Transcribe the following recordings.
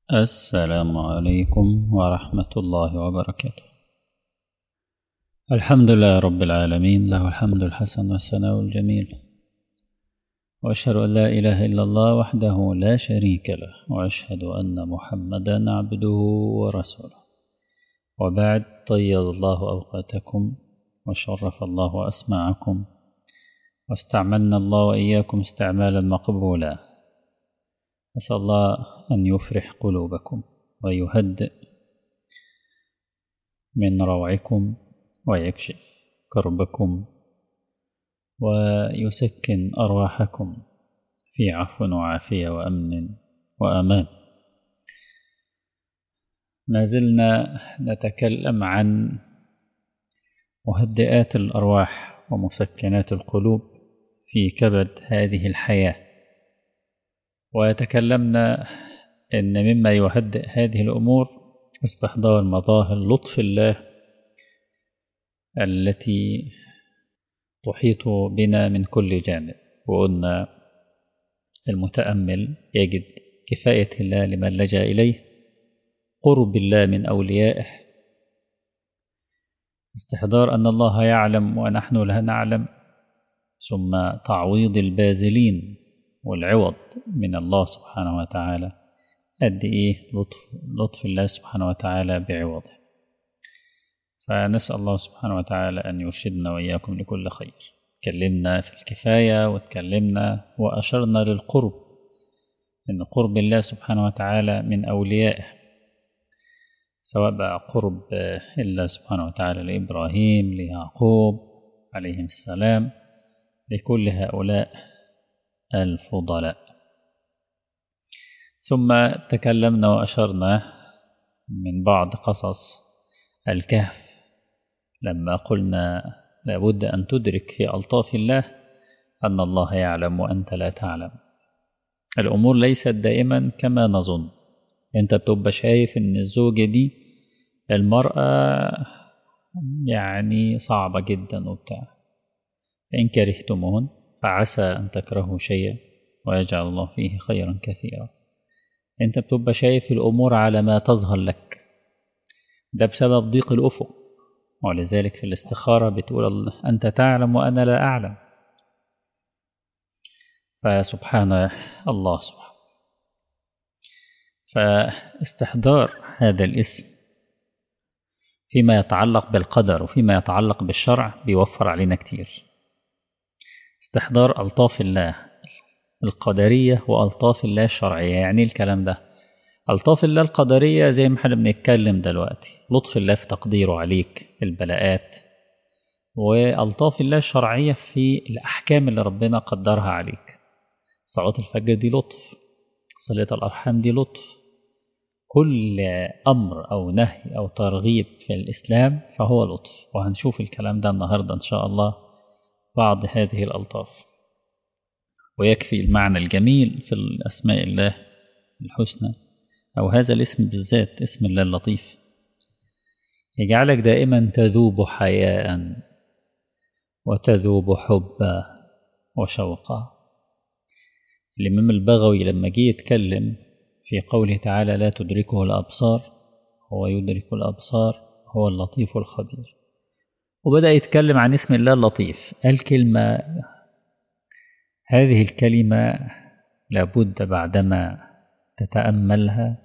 السلام عليكم ورحمة الله وبركاته الحمد لله رب العالمين له الحمد الحسن والثناء الجميل وأشهد أن لا إله إلا الله وحده لا شريك له وأشهد أن محمدا عبده ورسوله وبعد طيب الله أوقاتكم وشرف الله أسماعكم واستعملنا الله وإياكم استعمالا مقبولا أسأل الله أن يفرح قلوبكم ويهدئ من روعكم ويكشف كربكم ويسكن أرواحكم في عفو وعافية وأمن وأمان ما زلنا نتكلم عن مهدئات الأرواح ومسكنات القلوب في كبد هذه الحياة وتكلمنا أن مما يهدئ هذه الأمور استحضار مظاهر لطف الله التي تحيط بنا من كل جانب وقلنا المتأمل يجد كفاية الله لمن لجأ إليه قرب الله من أوليائه استحضار أن الله يعلم ونحن لا نعلم ثم تعويض البازلين والعوض من الله سبحانه وتعالى قد إيه لطف, لطف الله سبحانه وتعالى بعوضه فنسأل الله سبحانه وتعالى أن يرشدنا وإياكم لكل خير تكلمنا في الكفاية وتكلمنا وأشرنا للقرب إن قرب الله سبحانه وتعالى من أوليائه سواء بقى قرب الله سبحانه وتعالى لإبراهيم ليعقوب عليهم السلام لكل هؤلاء الفضلاء ثم تكلمنا وأشرنا من بعض قصص الكهف لما قلنا لابد أن تدرك في ألطاف الله أن الله يعلم وأنت لا تعلم الأمور ليست دائما كما نظن أنت بتبقى شايف أن الزوجة دي المرأة يعني صعبة جدا وبتاع فإن كرهتموهن فعسى أن تكرهوا شيئا ويجعل الله فيه خيرا كثيرا أنت بتبقى شايف الأمور على ما تظهر لك ده بسبب ضيق الأفق ولذلك في الاستخارة بتقول أنت تعلم وأنا لا أعلم فسبحان الله سبحانه فاستحضار هذا الاسم فيما يتعلق بالقدر وفيما يتعلق بالشرع بيوفر علينا كتير استحضار ألطاف الله القدرية وألطاف الله الشرعية يعني الكلام ده ألطاف الله القدرية زي ما احنا بنتكلم دلوقتي لطف الله في تقديره عليك البلاءات وألطاف الله الشرعية في الأحكام اللي ربنا قدرها عليك صلاة الفجر دي لطف صلاة الأرحام دي لطف كل أمر أو نهي أو ترغيب في الإسلام فهو لطف وهنشوف الكلام ده النهاردة إن شاء الله بعض هذه الألطاف ويكفي المعنى الجميل في الأسماء الله الحسنى أو هذا الاسم بالذات اسم الله اللطيف يجعلك دائما تذوب حياء وتذوب حبا وشوقا الإمام البغوي لما جه يتكلم في قوله تعالى لا تدركه الأبصار هو يدرك الأبصار هو اللطيف الخبير وبدأ يتكلم عن اسم الله اللطيف قال كلمة هذه الكلمة لابد بعدما تتأملها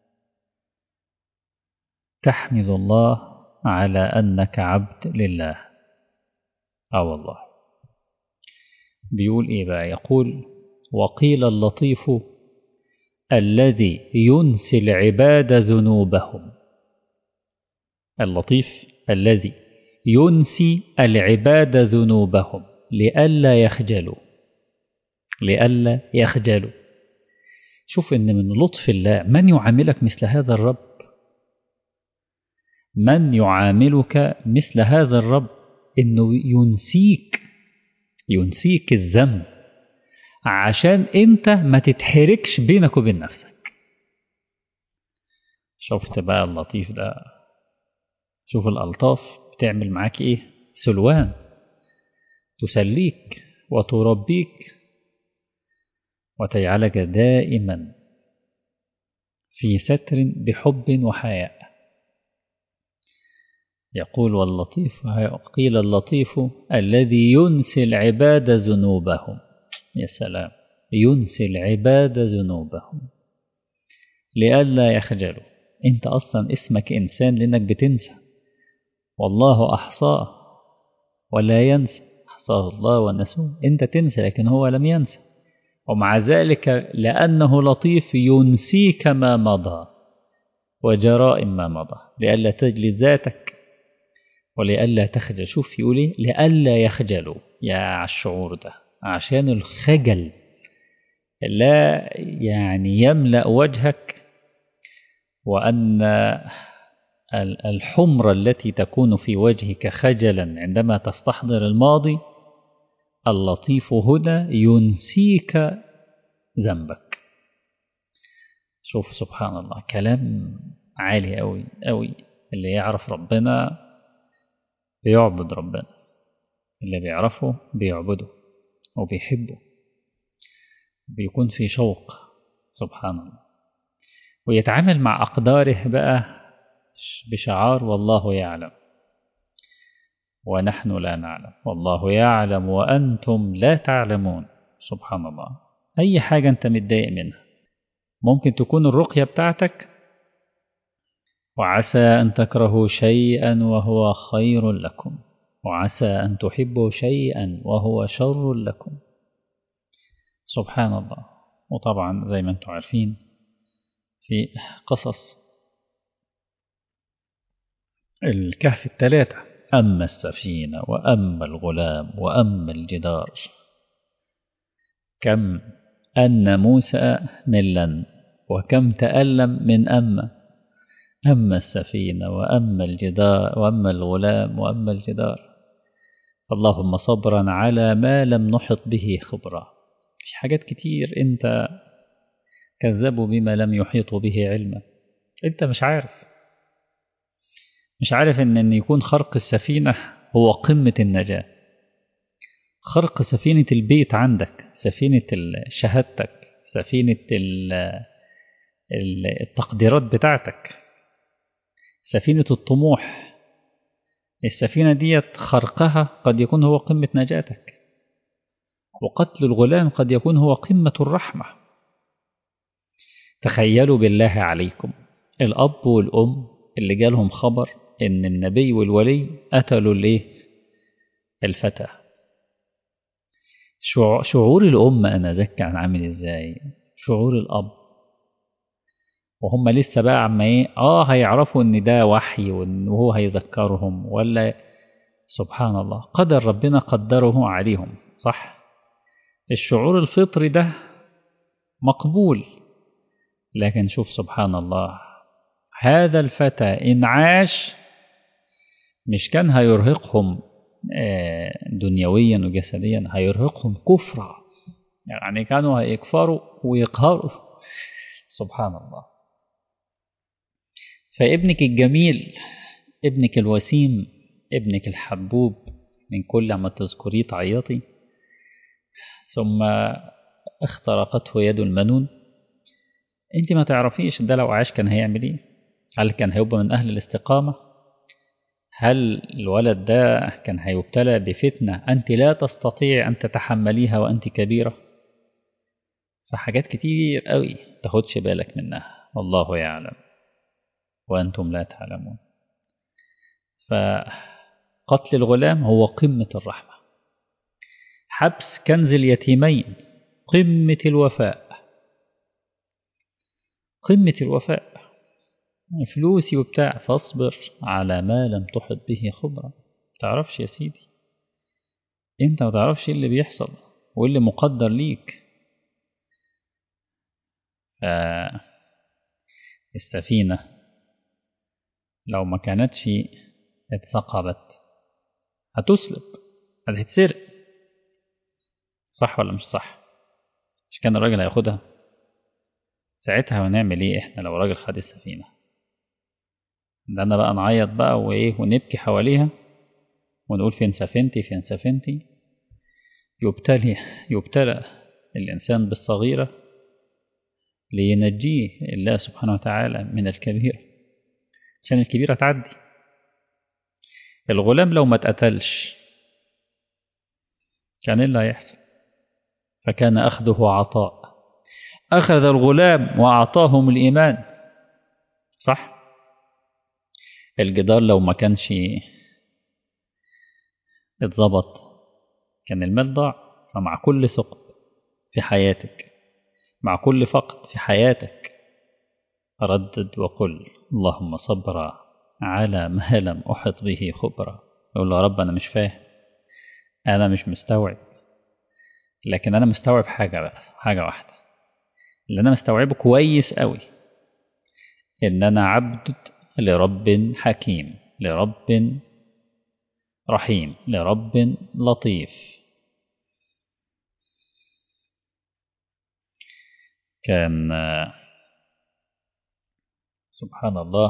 تحمد الله على أنك عبد لله آه والله بيقول إيه بقى يقول وقيل اللطيف الذي ينسي العباد ذنوبهم اللطيف الذي ينسي العباد ذنوبهم لئلا يخجلوا لئلا يخجلوا شوف ان من لطف الله من يعاملك مثل هذا الرب من يعاملك مثل هذا الرب انه ينسيك ينسيك الذنب عشان انت ما تتحركش بينك وبين نفسك شفت بقى اللطيف ده شوف الألطاف بتعمل معاك ايه سلوان تسليك وتربيك وتجعلك دائما في ستر بحب وحياء يقول واللطيف قيل اللطيف الذي ينسي العباد ذنوبهم يا سلام ينسي العباد ذنوبهم لئلا يخجلوا انت اصلا اسمك انسان لانك بتنسى والله احصاه ولا ينسى احصاه الله ونسوه انت تنسى لكن هو لم ينسى ومع ذلك لانه لطيف ينسيك ما مضى وجرائم ما مضى لئلا تجلد ذاتك ولئلا تخجل شوف يقول ايه لئلا يخجلوا يا على الشعور ده عشان الخجل لا يعني يملأ وجهك وأن الحمرة التي تكون في وجهك خجلا عندما تستحضر الماضي اللطيف هنا ينسيك ذنبك شوف سبحان الله كلام عالي أوي أوي اللي يعرف ربنا بيعبد ربنا اللي بيعرفه بيعبده وبيحبه بيكون في شوق سبحان الله ويتعامل مع أقداره بقى بشعار والله يعلم ونحن لا نعلم والله يعلم وأنتم لا تعلمون سبحان الله أي حاجة أنت متضايق منها ممكن تكون الرقية بتاعتك وعسى أن تكرهوا شيئا وهو خير لكم وعسى أن تحبوا شيئا وهو شر لكم سبحان الله وطبعا زي ما انتم عارفين في قصص الكهف الثلاثة أما السفينة وأما الغلام وأما الجدار كم أن موسى ملا وكم تألم من أما أما السفينة وأما الجدار وأما الغلام وأما الجدار اللهم صبرا على ما لم نحط به خبرا في حاجات كتير أنت كذبوا بما لم يحيطوا به علما أنت مش عارف مش عارف إن, إن يكون خرق السفينة هو قمة النجاة خرق سفينة البيت عندك سفينة شهادتك سفينة التقديرات بتاعتك سفينة الطموح السفينة ديت خرقها قد يكون هو قمة نجاتك وقتل الغلام قد يكون هو قمة الرحمة تخيلوا بالله عليكم الأب والأم اللي جالهم خبر إن النبي والولي قتلوا الإيه؟ الفتى شعور الأم أنا ذاك كان عامل إزاي شعور الأب وهم لسه بقى عما إيه آه هيعرفوا إن ده وحي وإن هو هيذكرهم ولا سبحان الله قدر ربنا قدره عليهم صح الشعور الفطري ده مقبول لكن شوف سبحان الله هذا الفتى إن عاش مش كان هيرهقهم دنيويا وجسديا هيرهقهم كفرا يعني كانوا هيكفروا ويقهروا سبحان الله فابنك الجميل ابنك الوسيم ابنك الحبوب من كل ما تذكريه تعيطي ثم اخترقته يد المنون انت ما تعرفيش ده لو عاش كان هيعمل ايه هل كان هيبقى من اهل الاستقامه هل الولد ده كان هيبتلى بفتنه انت لا تستطيع ان تتحمليها وانت كبيره فحاجات كتير قوي تاخدش بالك منها والله يعلم وانتم لا تعلمون فقتل الغلام هو قمه الرحمه حبس كنز اليتيمين قمة الوفاء قمة الوفاء فلوسي وبتاع فاصبر على ما لم تحط به خبرة تعرفش يا سيدي انت ما تعرفش اللي بيحصل واللي مقدر ليك آه السفينة لو ما كانتش اتثقبت هتسلب هتتسرق صح ولا مش صح مش كان الراجل هياخدها ساعتها هنعمل ايه احنا لو راجل خد السفينة ده انا بقى نعيط بقى وايه ونبكي حواليها ونقول فين سفينتي فين سفينتي يبتلي يبتلى الإنسان بالصغيرة لينجيه الله سبحانه وتعالى من الكبيرة عشان الكبيرة تعدي الغلام لو ما اتقتلش كان ايه اللي هيحصل فكان أخذه عطاء أخذ الغلام وأعطاهم الإيمان صح الجدار لو ما كانش اتظبط كان المال ضاع فمع كل ثقب في حياتك مع كل فقد في حياتك ردد وقل اللهم صبرا على ما لم أحط به خبرا يقول له يا رب أنا مش فاهم أنا مش مستوعب لكن أنا مستوعب حاجة بقى حاجة واحدة اللي أنا مستوعبه كويس قوي إن أنا عبد لرب حكيم لرب رحيم لرب لطيف كان سبحان الله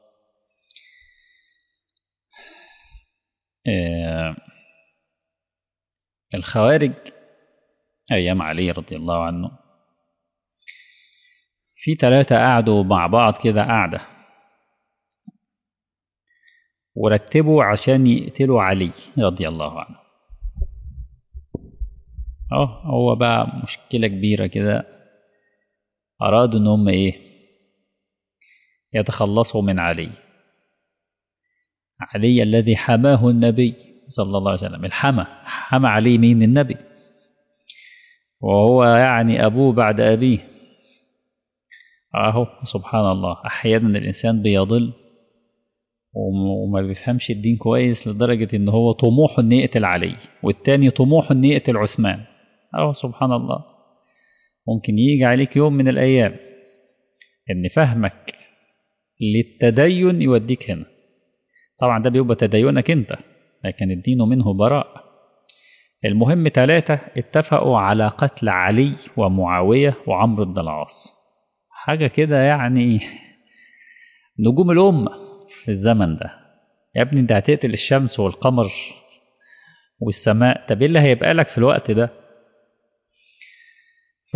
الخوارج أيام علي رضي الله عنه في ثلاثة قعدوا مع بعض كده قعدة ورتبوا عشان يقتلوا علي رضي الله عنه اه هو بقى مشكلة كبيرة كده أرادوا إن هم إيه يتخلصوا من علي علي الذي حماه النبي صلى الله عليه وسلم الحمى حمى علي مين النبي وهو يعني أبوه بعد أبيه أهو سبحان الله أحيانا الإنسان بيضل وما بيفهمش الدين كويس لدرجة إن هو طموحه إن يقتل علي والتاني طموحه إن يقتل عثمان أهو سبحان الله ممكن يجي عليك يوم من الأيام إن فهمك للتدين يوديك هنا طبعا ده بيبقى تدينك أنت لكن الدين منه براء المهم ثلاثة اتفقوا على قتل علي ومعاوية وعمرو بن العاص حاجة كده يعني نجوم الأمة في الزمن ده يا ابني انت هتقتل الشمس والقمر والسماء طب ايه اللي هيبقى لك في الوقت ده ف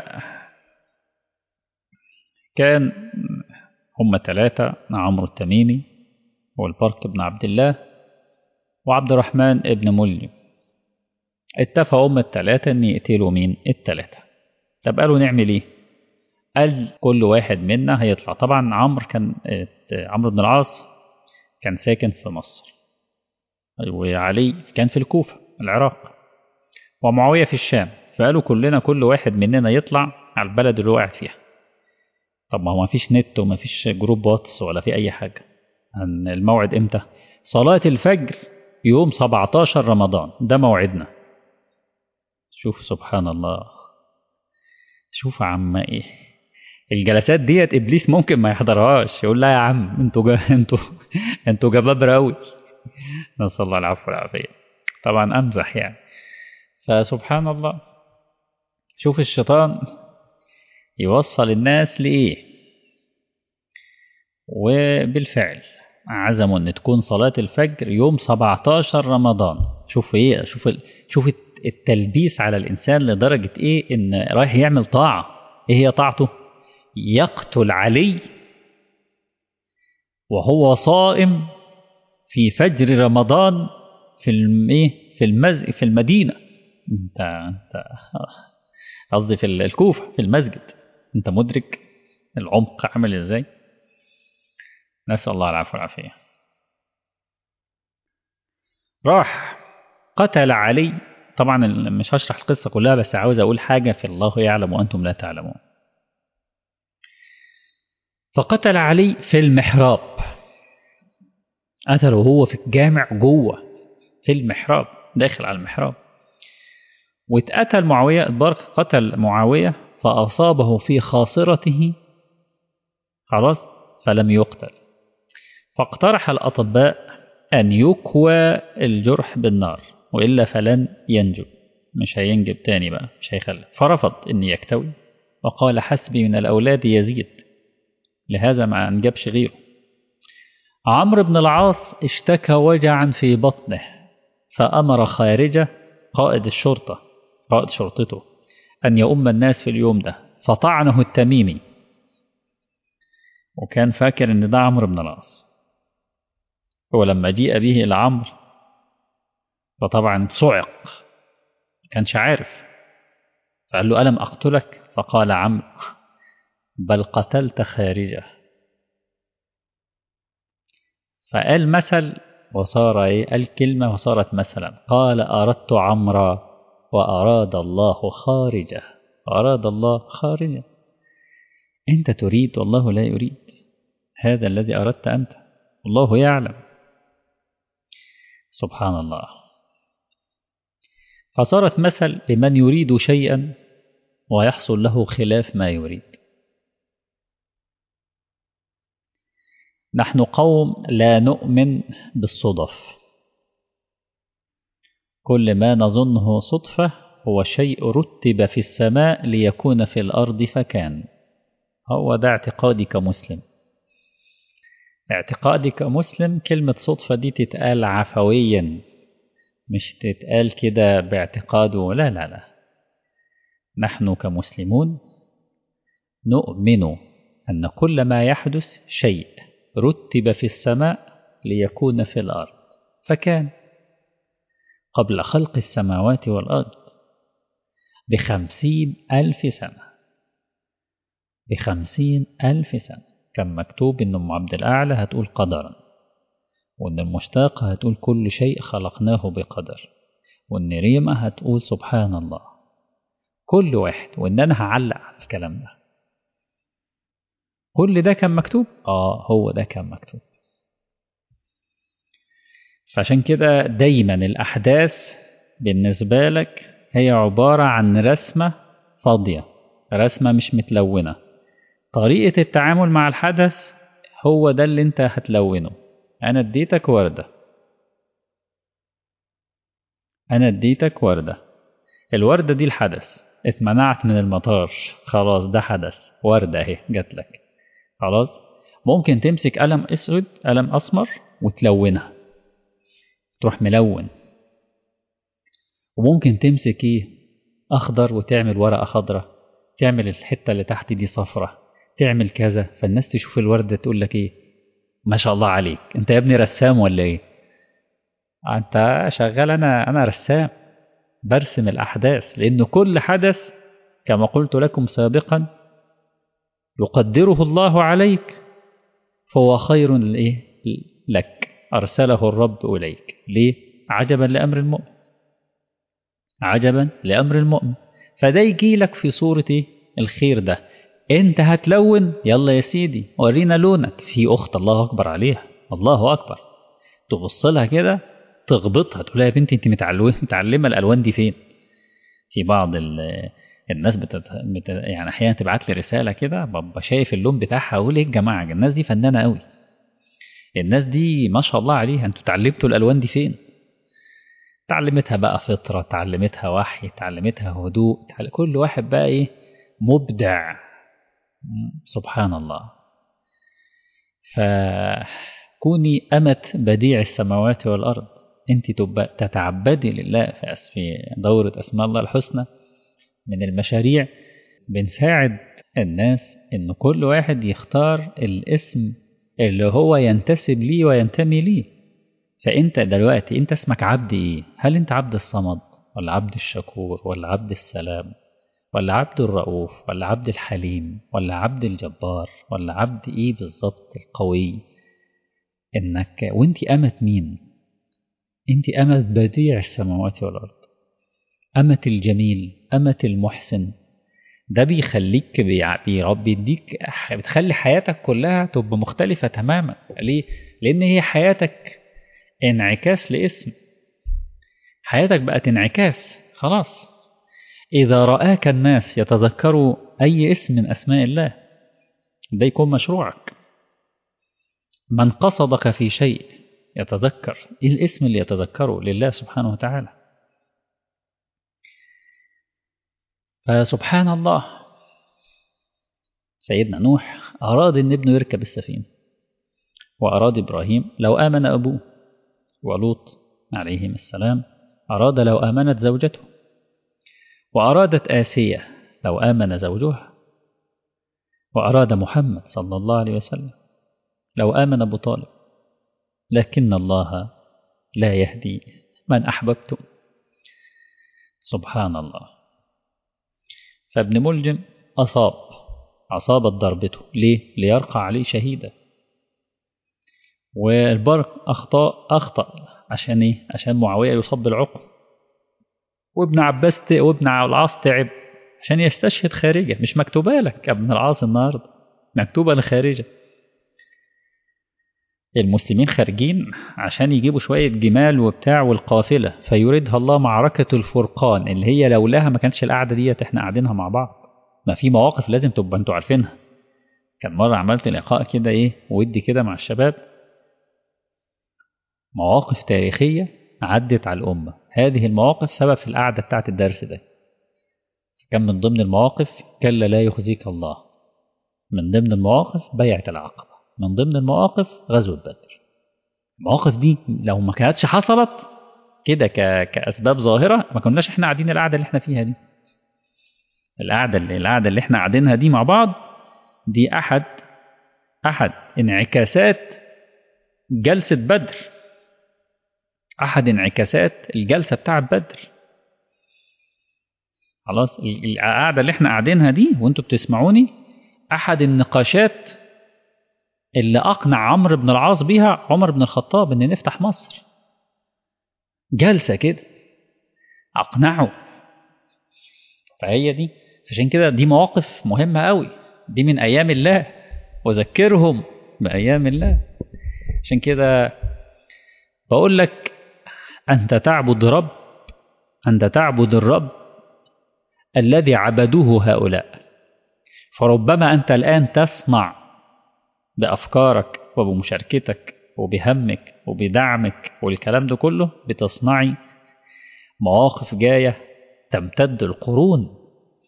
كان هم ثلاثة عمرو التميمي والبرك بن عبد الله وعبد الرحمن ابن ملي اتفقوا هم الثلاثة ان يقتلوا مين الثلاثة طب قالوا نعمل ايه قال كل واحد منا هيطلع طبعا عمرو كان عمرو بن العاص كان ساكن في مصر وعلي كان في الكوفة العراق ومعاوية في الشام فقالوا كلنا كل واحد مننا يطلع على البلد اللي هو قاعد فيها طب ما هو ما فيش نت وما فيش جروب واتس ولا في أي حاجة الموعد إمتى صلاة الفجر يوم 17 رمضان ده موعدنا شوف سبحان الله شوف يا عم ايه الجلسات ديت ابليس ممكن ما يحضرهاش يقول لا يا عم انتوا جا انتوا انتوا جبابره قوي نسال الله العفو والعافيه طبعا امزح يعني فسبحان الله شوف الشيطان يوصل الناس لايه وبالفعل عزموا ان تكون صلاه الفجر يوم 17 رمضان شوف ايه شوف ال... شوف التلبيس على الانسان لدرجه ايه ان رايح يعمل طاعه ايه هي طاعته يقتل علي وهو صائم في فجر رمضان في ايه في المز في المدينه انت انت قصدي في الكوفه في المسجد انت مدرك العمق عامل ازاي نسال الله العفو والعافيه راح قتل علي طبعا مش هشرح القصه كلها بس عاوز اقول حاجه في الله يعلم وانتم لا تعلمون فقتل علي في المحراب قتله هو في الجامع جوه في المحراب داخل على المحراب واتقتل معاوية البرق قتل معاوية فأصابه في خاصرته خلاص فلم يقتل فاقترح الأطباء أن يكوى الجرح بالنار وإلا فلن ينجو مش هينجب تاني بقى مش هيخلف فرفض أن يكتوي وقال حسبي من الأولاد يزيد لهذا ما أنجبش غيره عمرو بن العاص اشتكى وجعا في بطنه فأمر خارجة قائد الشرطة قائد شرطته أن يؤم الناس في اليوم ده فطعنه التميمي وكان فاكر ان ده عمرو بن العاص ولما جيء به الى عمرو فطبعا صعق ما كانش عارف فقال له ألم أقتلك فقال عمرو بل قتلت خارجه فقال مثل وصار ايه قال كلمة وصارت مثلا قال أردت عمرا وأراد الله خارجه أراد الله خارجه أنت تريد والله لا يريد هذا الذي أردت أنت والله يعلم سبحان الله فصارت مثل لمن يريد شيئا ويحصل له خلاف ما يريد نحن قوم لا نؤمن بالصدف كل ما نظنه صدفة هو شيء رتب في السماء ليكون في الأرض فكان هو ده اعتقادي كمسلم اعتقادي كمسلم كلمة صدفة دي تتقال عفويا مش تتقال كده باعتقاده لا لا لا نحن كمسلمون نؤمن أن كل ما يحدث شيء رتب في السماء ليكون في الأرض فكان قبل خلق السماوات والأرض بخمسين ألف سنة بخمسين ألف سنة كان مكتوب إن أم عبد الأعلى هتقول قدرا وإن المشتاقة هتقول كل شيء خلقناه بقدر وإن ريمة هتقول سبحان الله كل واحد وإن أنا هعلق على الكلام ده كل ده كان مكتوب آه هو ده كان مكتوب فعشان كده دايما الأحداث بالنسبة لك هي عبارة عن رسمة فاضية رسمة مش متلونة طريقة التعامل مع الحدث هو ده اللي انت هتلونه انا اديتك وردة انا اديتك وردة الوردة دي الحدث اتمنعت من المطار خلاص ده حدث وردة اهي جات لك خلاص ممكن تمسك قلم اسود قلم اسمر وتلونها تروح ملون وممكن تمسك ايه اخضر وتعمل ورقة خضرة تعمل الحتة اللي تحت دي صفرة تعمل كذا فالناس تشوف الوردة تقول لك ايه ما شاء الله عليك انت يا ابني رسام ولا ايه انت شغال انا انا رسام برسم الاحداث لان كل حدث كما قلت لكم سابقا يقدره الله عليك فهو خير لإيه؟ لك أرسله الرب إليك ليه؟ عجبا لأمر المؤمن عجبا لأمر المؤمن فده يجي لك في صورة إيه؟ الخير ده انت هتلون يلا يا سيدي ورينا لونك في اخت الله اكبر عليها الله اكبر تبص لها كده تغبطها تقول لها يا بنتي انت متعلمه الالوان دي فين في بعض الناس بتت... بت... يعني احيانا تبعت لي رساله كده ببقى شايف اللون بتاعها اقول ايه يا جماعه الناس دي فنانه قوي الناس دي ما شاء الله عليها انتوا اتعلمتوا الالوان دي فين تعلمتها بقى فطره تعلمتها وحي تعلمتها هدوء تعلم... كل واحد بقى ايه مبدع سبحان الله فكوني أمة بديع السماوات والأرض أنت تتعبدي لله في دورة أسماء الله الحسنى من المشاريع بنساعد الناس إن كل واحد يختار الاسم اللي هو ينتسب ليه وينتمي ليه فأنت دلوقتي أنت اسمك عبد إيه؟ هل أنت عبد الصمد ولا عبد الشكور ولا عبد السلام ولا عبد الرؤوف ولا عبد الحليم ولا عبد الجبار ولا عبد ايه بالظبط القوي انك وانت امة مين انت امة بديع السماوات والارض امة الجميل امة المحسن ده بيخليك بيربي يديك بتخلي حياتك كلها تبقى مختلفة تماما ليه؟ لأن هي حياتك انعكاس لاسم حياتك بقت انعكاس خلاص إذا رآك الناس يتذكروا أي اسم من أسماء الله ده يكون مشروعك من قصدك في شيء يتذكر إيه الاسم اللي يتذكره لله سبحانه وتعالى فسبحان الله سيدنا نوح أراد أن ابنه يركب السفينة وأراد إبراهيم لو آمن أبوه ولوط عليهم السلام أراد لو آمنت زوجته وأرادت آسية لو آمن زوجها وأراد محمد صلى الله عليه وسلم لو آمن أبو طالب لكن الله لا يهدي من أحببتم سبحان الله فابن ملجم أصاب أصابت ضربته ليه؟ ليرقى عليه شهيدا والبرق أخطأ أخطأ عشان إيه؟ عشان معاوية يصاب بالعقم وابن عباس ت... وابن العاص تعب عشان يستشهد خارجة مش مكتوبة لك يا ابن العاص النهاردة مكتوبة لخارجة المسلمين خارجين عشان يجيبوا شوية جمال وبتاع والقافلة فيريدها الله معركة الفرقان اللي هي لولاها ما كانتش القعدة ديت احنا قاعدينها مع بعض ما في مواقف لازم تبقى انتوا عارفينها كان مرة عملت لقاء كده ايه ودي كده مع الشباب مواقف تاريخية عدت على الأمة هذه المواقف سبب في القعدة بتاعت الدرس ده كان من ضمن المواقف كلا لا يخزيك الله من ضمن المواقف بيعة العقبة من ضمن المواقف غزوة بدر المواقف دي لو ما كانتش حصلت كده ك... كأسباب ظاهرة ما كناش احنا قاعدين القعدة اللي احنا فيها دي القعدة اللي القعدة اللي احنا قاعدينها دي مع بعض دي أحد أحد انعكاسات جلسة بدر أحد انعكاسات الجلسة بتاعة بدر خلاص القعدة اللي احنا قاعدينها دي وانتوا بتسمعوني أحد النقاشات اللي أقنع عمرو بن العاص بيها عمر بن الخطاب إن نفتح مصر جلسة كده أقنعه فهي دي عشان كده دي مواقف مهمة قوي دي من أيام الله وذكرهم بأيام الله عشان كده بقول لك أنت تعبد رب أنت تعبد الرب الذي عبدوه هؤلاء فربما أنت الآن تصنع بأفكارك وبمشاركتك وبهمك وبدعمك والكلام ده كله بتصنعي مواقف جاية تمتد القرون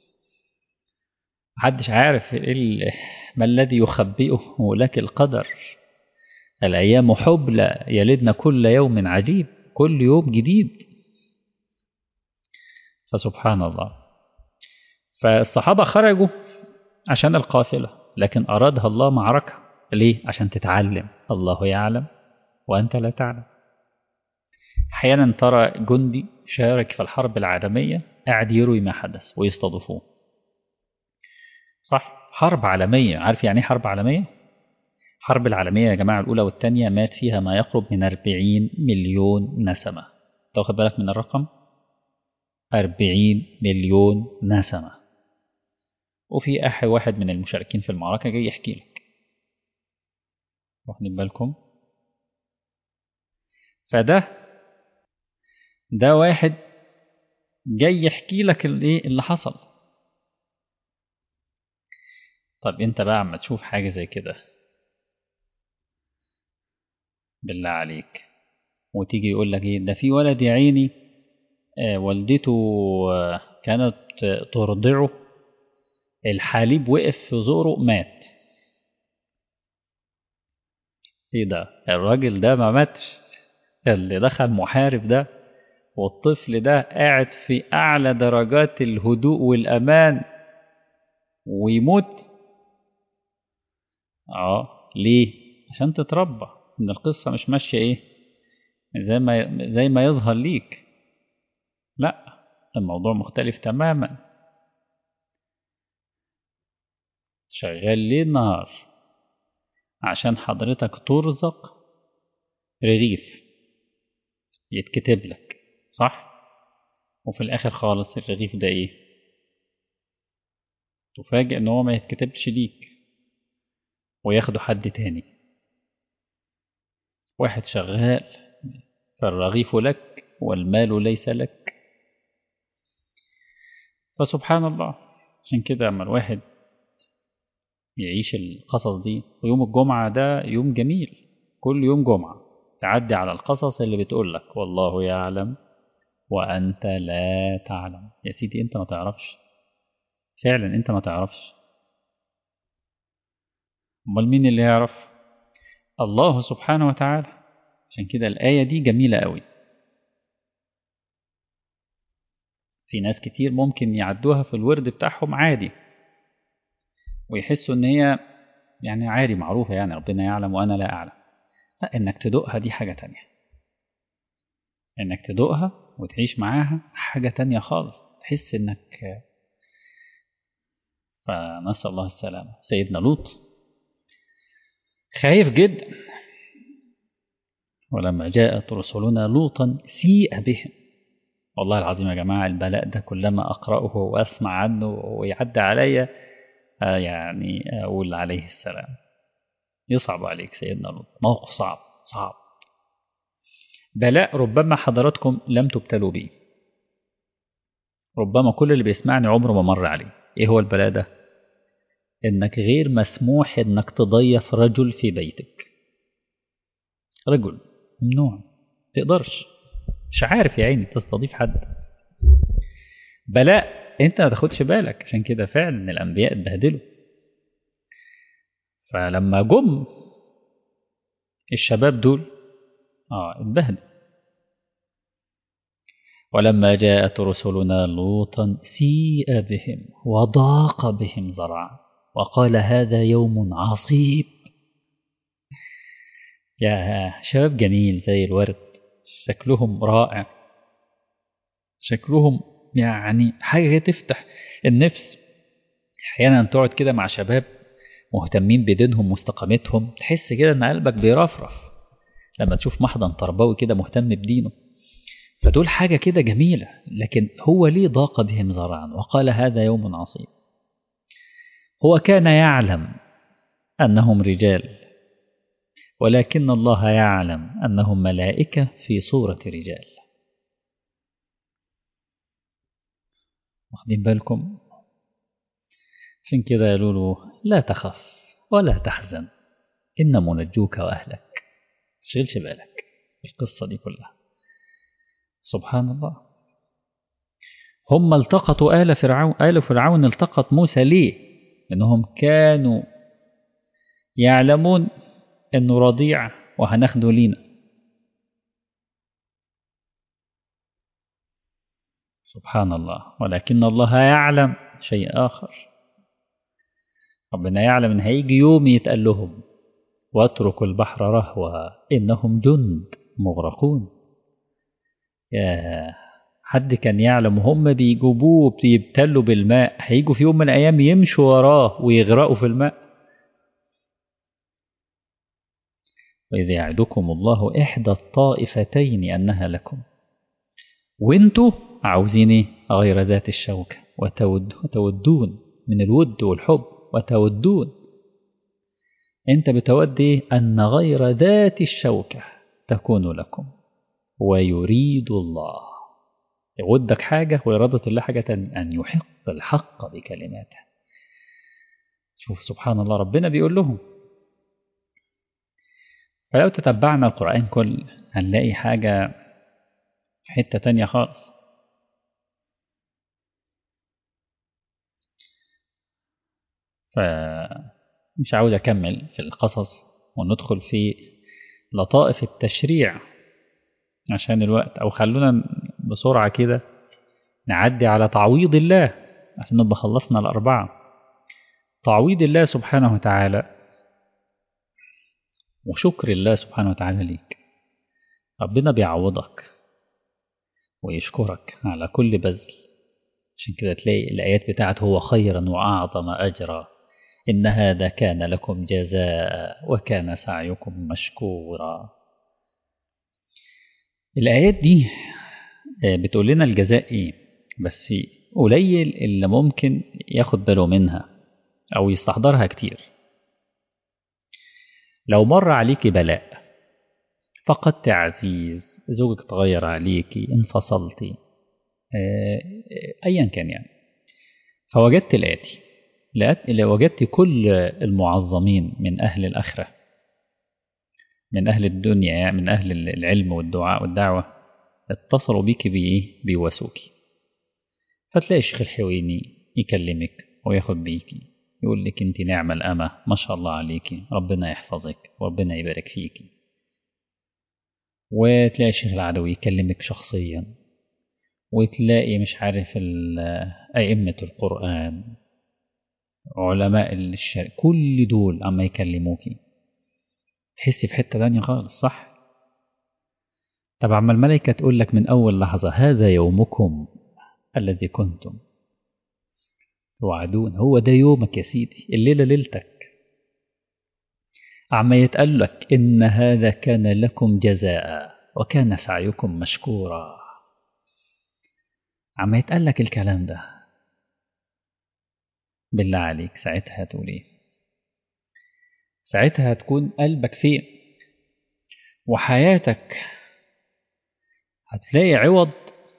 محدش عارف إيه ما الذي يخبئه لك القدر الأيام حبلى يلدنا كل يوم عجيب كل يوم جديد فسبحان الله فالصحابة خرجوا عشان القافلة لكن أرادها الله معركة ليه؟ عشان تتعلم الله يعلم وأنت لا تعلم أحيانا ترى جندي شارك في الحرب العالمية قاعد يروي ما حدث ويستضيفوه صح حرب عالمية عارف يعني حرب عالمية؟ الحرب العالمية يا جماعة الأولى والثانية مات فيها ما يقرب من 40 مليون نسمة تاخد بالك من الرقم 40 مليون نسمة وفي أحد واحد من المشاركين في المعركة جاي يحكي لك واخدين بالكم فده ده واحد جاي يحكي لك الايه اللي حصل طب انت بقى عم تشوف حاجة زي كده بالله عليك وتيجي يقول لك ايه ده في ولد يا عيني آه والدته آه كانت ترضعه الحليب وقف في زوره مات ايه ده الراجل ده ما ماتش اللي دخل محارب ده والطفل ده قاعد في اعلى درجات الهدوء والامان ويموت اه ليه عشان تتربى ان القصه مش ماشيه ايه زي ما زي ما يظهر ليك لا الموضوع مختلف تماما شغال ليل نهار عشان حضرتك ترزق رغيف يتكتب لك صح وفي الاخر خالص الرغيف ده ايه تفاجئ ان هو ما يتكتبش ليك وياخده حد تاني واحد شغال فالرغيف لك والمال ليس لك فسبحان الله عشان كده لما الواحد يعيش القصص دي ويوم الجمعة ده يوم جميل كل يوم جمعة تعدي على القصص اللي بتقول لك والله يعلم وأنت لا تعلم يا سيدي أنت ما تعرفش فعلا أنت ما تعرفش أمال مين اللي يعرف الله سبحانه وتعالى عشان كده الآية دي جميلة قوي في ناس كتير ممكن يعدوها في الورد بتاعهم عادي ويحسوا ان هي يعني عادي معروفة يعني ربنا يعلم وانا لا اعلم لا انك تدوقها دي حاجة تانية انك تدوقها وتعيش معاها حاجة تانية خالص تحس انك فنسأل الله السلامة سيدنا لوط خايف جدا ولما جاءت رسلنا لوطا سيء بهم والله العظيم يا جماعة البلاء ده كلما أقرأه وأسمع عنه ويعدي عليا آه يعني أقول عليه السلام يصعب عليك سيدنا لوط موقف صعب صعب بلاء ربما حضراتكم لم تبتلوا به ربما كل اللي بيسمعني عمره ما مر عليه ايه هو البلاء ده انك غير مسموح انك تضيف رجل في بيتك رجل ممنوع تقدرش مش عارف يا عيني تستضيف حد بلاء انت ما تاخدش بالك عشان كده فعلا الانبياء اتبهدلوا فلما جم الشباب دول اه اتبهدلوا ولما جاءت رسلنا لوطا سيء بهم وضاق بهم زرعا وقال هذا يوم عصيب يا شباب جميل زي الورد شكلهم رائع شكلهم يعني حاجة تفتح النفس أحيانا تقعد كده مع شباب مهتمين بدينهم واستقامتهم تحس كده إن قلبك بيرفرف لما تشوف محضن تربوي كده مهتم بدينه فدول حاجة كده جميلة لكن هو ليه ضاق بهم زرعا وقال هذا يوم عصيب هو كان يعلم أنهم رجال ولكن الله يعلم أنهم ملائكة في صورة رجال واخدين بالكم عشان كده قالوا له لا تخف ولا تحزن إن منجوك وأهلك تشغلش بالك القصة دي كلها سبحان الله هم التقطوا آل فرعون آل فرعون التقط موسى ليه لأنهم كانوا يعلمون أنه رضيع وهناخده لينا سبحان الله ولكن الله يعلم شيء آخر ربنا يعلم أن هيجي يوم يتقال لهم واتركوا البحر رهوا إنهم جند مغرقون يا حد كان يعلم هم بيجيبوه بيبتلوا بالماء هيجوا في يوم من الأيام يمشوا وراه ويغرقوا في الماء وإذ يعدكم الله إحدى الطائفتين أنها لكم وانتوا عاوزين ايه غير ذات الشوكة وتود وتودون من الود والحب وتودون انت بتودي أن غير ذات الشوكة تكون لكم ويريد الله يودك حاجة وإرادة الله حاجة أن يحق الحق بكلماته شوف سبحان الله ربنا بيقول لهم فلو تتبعنا القرآن كل هنلاقي حاجة في حتة تانية خالص فمش عاوز أكمل في القصص وندخل في لطائف التشريع عشان الوقت أو خلونا بسرعة كده نعدي على تعويض الله عشان نبقى خلصنا الأربعة تعويض الله سبحانه وتعالى وشكر الله سبحانه وتعالى ليك ربنا بيعوضك ويشكرك على كل بذل عشان كده تلاقي الآيات بتاعت هو خيرا وأعظم أجرا إن هذا كان لكم جزاء وكان سعيكم مشكورا الآيات دي بتقول لنا الجزاء إيه بس قليل اللي ممكن ياخد باله منها أو يستحضرها كتير لو مر عليك بلاء فقدت عزيز زوجك تغير عليكي انفصلتي أيا كان يعني فوجدت الآتي وجدت كل المعظمين من أهل الآخرة من أهل الدنيا يعني من أهل العلم والدعاء والدعوة اتصلوا بيك بإيه بيواسوكي فتلاقي الشيخ الحويني يكلمك وياخد بيكي يقول لك انت نعمة الأمة ما شاء الله عليكي ربنا يحفظك وربنا يبارك فيكي وتلاقي الشيخ العدوي يكلمك شخصيا وتلاقي مش عارف أئمة القرآن علماء الشرق كل دول عما يكلموكي تحسي في حتة تانية خالص صح طب عما الملائكة تقول لك من أول لحظة هذا يومكم الذي كنتم توعدون هو ده يومك يا سيدي الليلة ليلتك عما يتقال لك إن هذا كان لكم جزاء وكان سعيكم مشكورا عما يتقال لك الكلام ده بالله عليك ساعتها هتقول ايه ساعتها هتكون قلبك فين وحياتك هتلاقي عوض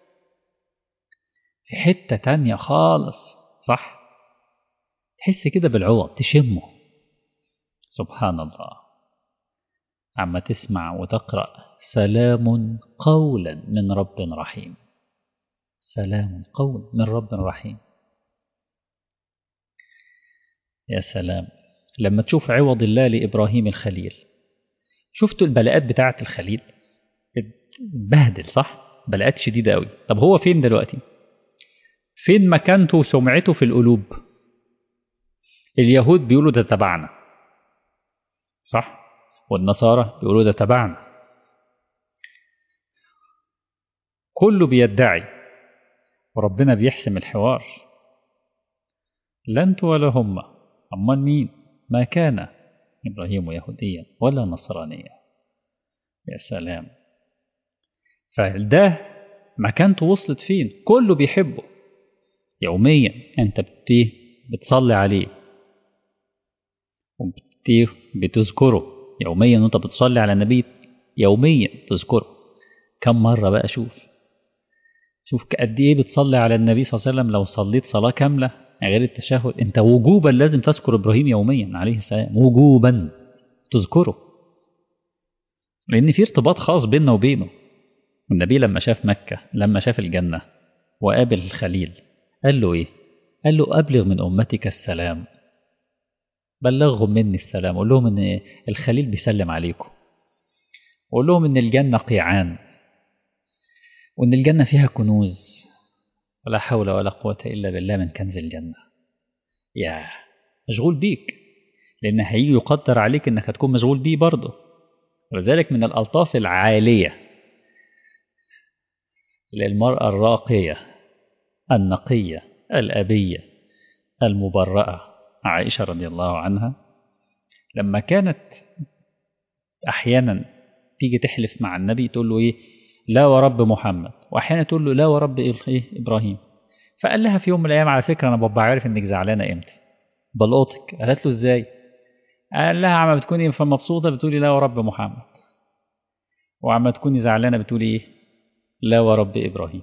في حتة تانية خالص صح تحس كده بالعوض تشمه سبحان الله عما تسمع وتقرأ سلام قولا من رب رحيم سلام قول من رب رحيم يا سلام لما تشوف عوض الله لإبراهيم الخليل شفتوا البلاءات بتاعة الخليل بهدل صح بلاءات شديدة قوي طب هو فين دلوقتي فين مكانته وسمعته في القلوب اليهود بيقولوا ده تبعنا صح والنصارى بيقولوا ده تبعنا كله بيدعي وربنا بيحسم الحوار لا انتوا ولا هم امال مين ما كان ابراهيم يهوديا ولا نصرانيا يا سلام فده مكانته وصلت فين كله بيحبه يوميا انت بتيه بتصلي عليه وبتيه بتذكره يوميا انت بتصلي على النبي يوميا تذكره كم مرة بقى شوف شوف قد ايه بتصلي على النبي صلى الله عليه وسلم لو صليت صلاة كاملة غير التشهد انت وجوبا لازم تذكر ابراهيم يوميا عليه السلام وجوبا تذكره لان في ارتباط خاص بيننا وبينه النبي لما شاف مكة لما شاف الجنة وقابل الخليل قال له ايه قال له ابلغ من امتك السلام بلغهم مني السلام قول لهم ان الخليل بيسلم عليكم قول لهم ان الجنة قيعان وان الجنة فيها كنوز ولا حول ولا قوة إلا بالله من كنز الجنة يا مشغول بيك لأن هيجي يقدر عليك إنك هتكون مشغول بيه برضه ولذلك من الألطاف العالية للمرأة الراقية النقية الأبية المبرأة عائشة رضي الله عنها لما كانت أحيانا تيجي تحلف مع النبي تقول له إيه لا ورب محمد واحيانا تقول له لا ورب ايه ابراهيم فقال لها في يوم من الايام على فكره انا ببقى عارف انك زعلانه امتى بلقطك قالت له ازاي قال لها عم بتكوني مبسوطه بتقولي لا ورب محمد وعما تكوني زعلانه بتقولي ايه لا ورب ابراهيم